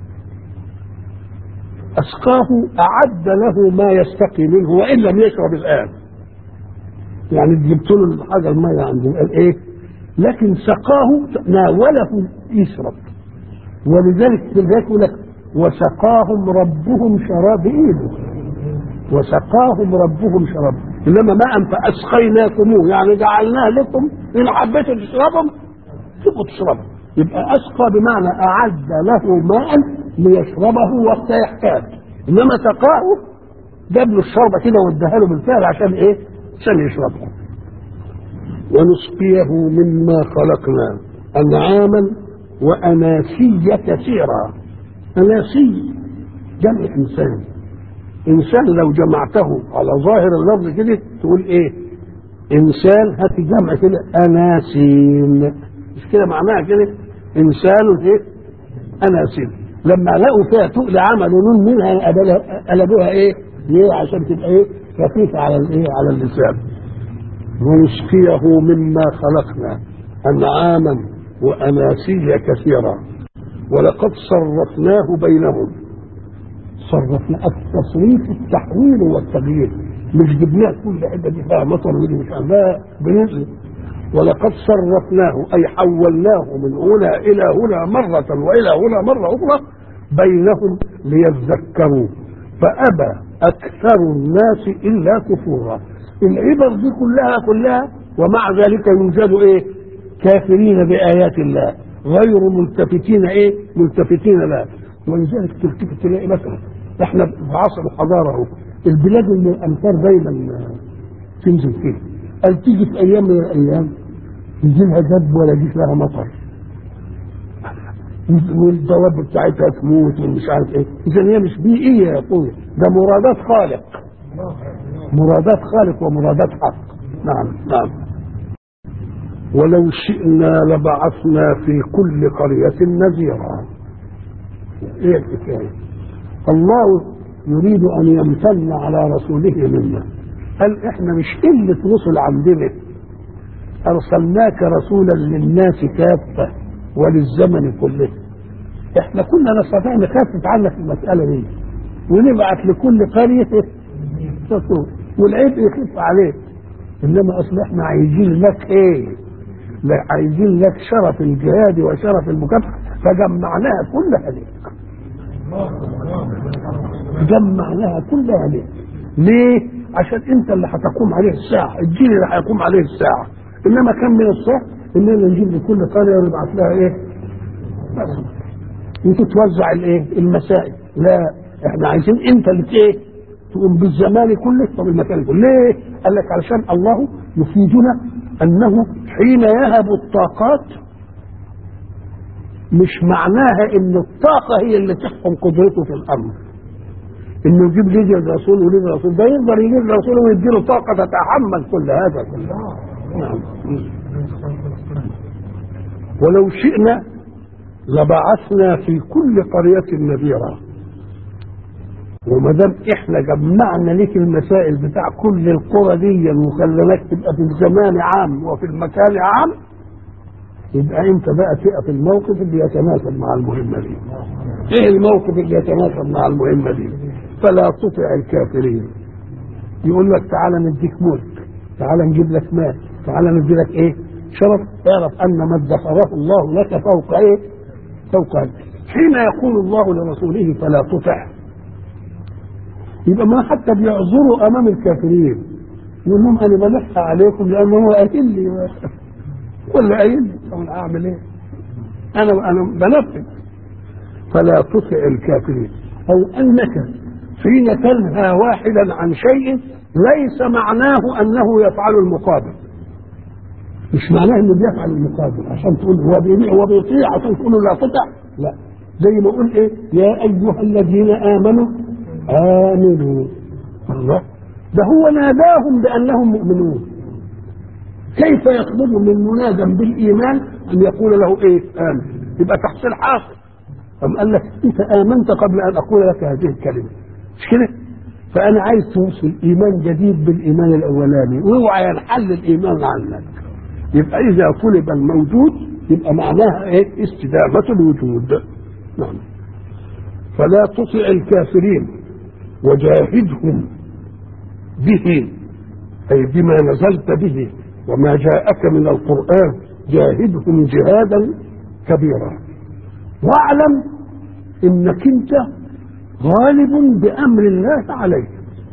أسقاه أعد له ما يستقي منه وإن لم يشرب الآن يعني جبت له الحاجة المية عنده قال إيه لكن سقاه ناوله يشرب ولذلك في البيت يقول لك وسقاهم ربهم شراب إيده وسقاهم ربهم شراب إنما ماء فأسقيناكموه يعني جعلناه لكم إن حبيتوا تشربهم تبقوا تشربوا يبقى أسقى بمعنى أعد له ماء ليشربه وقت يحتاج انما سقاه جاب له الشربة كده واداها له بالفعل عشان ايه؟ عشان يشربها ونسقيه مما خلقنا أنعاما وأناسيا كثيرا أناسي جمع إنسان إنسان لو جمعته على ظاهر اللفظ كده تقول إيه إنسان هات جمع كده أناسين مش كده معناها كده إنسان إيه أناسين لما لقوا فيها تقل عملوا نون منها قلبوها إيه ليه عشان تبقى إيه خفيفة على الإيه على اللسان ونسقيه مما خلقنا أنعاما وأناسيا كثيرا ولقد صرفناه بينهم صرفنا التصريف التحويل والتغيير مش جبناه كل حته دي فيها مطر ودي مش لا بننزل ولقد صرفناه اي حولناه من هنا الى هنا مره والى هنا مره اخرى بينهم ليذكروا فابى اكثر الناس الا كفورا العبر دي كلها كلها ومع ذلك يوجد ايه كافرين بايات الله غير ملتفتين ايه ملتفتين لها ولذلك تلتفت تلاقي مثلا احنا في عصر الحضاره اهو البلاد اللي الامطار دايما تنزل فيها قال تيجي في ايام من الايام يجي لها دب ولا يجيش لها مطر والدواب بتاعتها تموت ومش عارف ايه اذا هي مش بيئيه يا اخويا ده مرادات خالق مرادات خالق ومرادات حق نعم نعم ولو شئنا لبعثنا في كل قرية نذيرا ايه الحكاية الله يريد ان يمتن على رسوله منا قال احنا مش قلة رسل عندنا ارسلناك رسولا للناس كافة وللزمن كله احنا كنا نستطيع نخفف عنك المسألة دي ونبعث لكل قرية رسول والعيب يخف عليك انما اصل احنا عايزين لك ايه لا عايزين لك شرف الجهاد وشرف المكافحة فجمعناها كلها ليك جمعناها كلها ليك ليه؟ عشان انت اللي هتقوم عليه الساعة الجيل اللي هيقوم عليه الساعة انما كان من الصح اننا نجيب لكل قرية ونبعث لها ايه؟ بس وتتوزع الايه؟ المسائل لا احنا عايزين انت اللي ايه؟ تقوم بالزمان كله وبالمكان كله ليه؟ قال لك علشان الله يفيدنا انه حين يهب الطاقات مش معناها ان الطاقه هي اللي تحكم قدرته في الامر انه يجيب ليجي الرسول وليجي الرسول ده يقدر يجيب الرسول ويديله طاقه تتحمل كل هذا كله نعم ولو شئنا لبعثنا في كل قرية نذيرا وما دام احنا جمعنا لك المسائل بتاع كل القرى دي وخليناك تبقى في الزمان عام وفي المكان عام يبقى انت بقى تقف الموقف اللي يتناسب مع المهمه دي. ايه الموقف اللي يتناسب مع المهمه دي؟ فلا تطع الكافرين. يقول لك تعالى نديك ملك، تعالى نجيب لك مال، تعالى ندي لك ايه؟ شرف اعرف ان ما ادخره الله لك فوق ايه؟ فوق هذا. حين يقول الله لرسوله فلا تطع يبقى ما حتى بيعذروا امام الكافرين يقول لهم انا بلح عليكم لانه هو قايل لي ولا قايل لي طب اعمل ايه؟ انا انا بنفذ فلا تطع الكافرين او انك حين تنهى واحدا عن شيء ليس معناه انه يفعل المقابل مش معناه انه بيفعل المقابل عشان تقول هو بيطيع هو بيطيع عشان تقول لا تطع لا زي ما اقول ايه يا ايها الذين امنوا امنوا الله ده هو ناداهم بانهم مؤمنون كيف يطلب من منادى بالايمان ان يقول له ايه امن يبقى تحصيل حاصل أم قال لك انت امنت قبل ان اقول لك هذه الكلمه مش كده فانا عايز توصل ايمان جديد بالايمان الاولاني واوعى ينحل الايمان عنك يبقى اذا طلب الموجود يبقى معناها ايه استدامه الوجود نعم فلا تطع الكافرين وجاهدهم به اي بما نزلت به وما جاءك من القران جاهدهم جهادا كبيرا واعلم انك انت غالب بامر الله عليك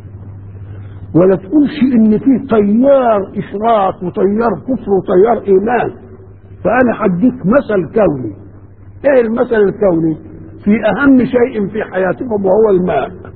ولا تقولش ان في تيار اشراك وتيار كفر وتيار ايمان فانا هديك مثل كوني ايه المثل الكوني في اهم شيء في حياتكم وهو الماء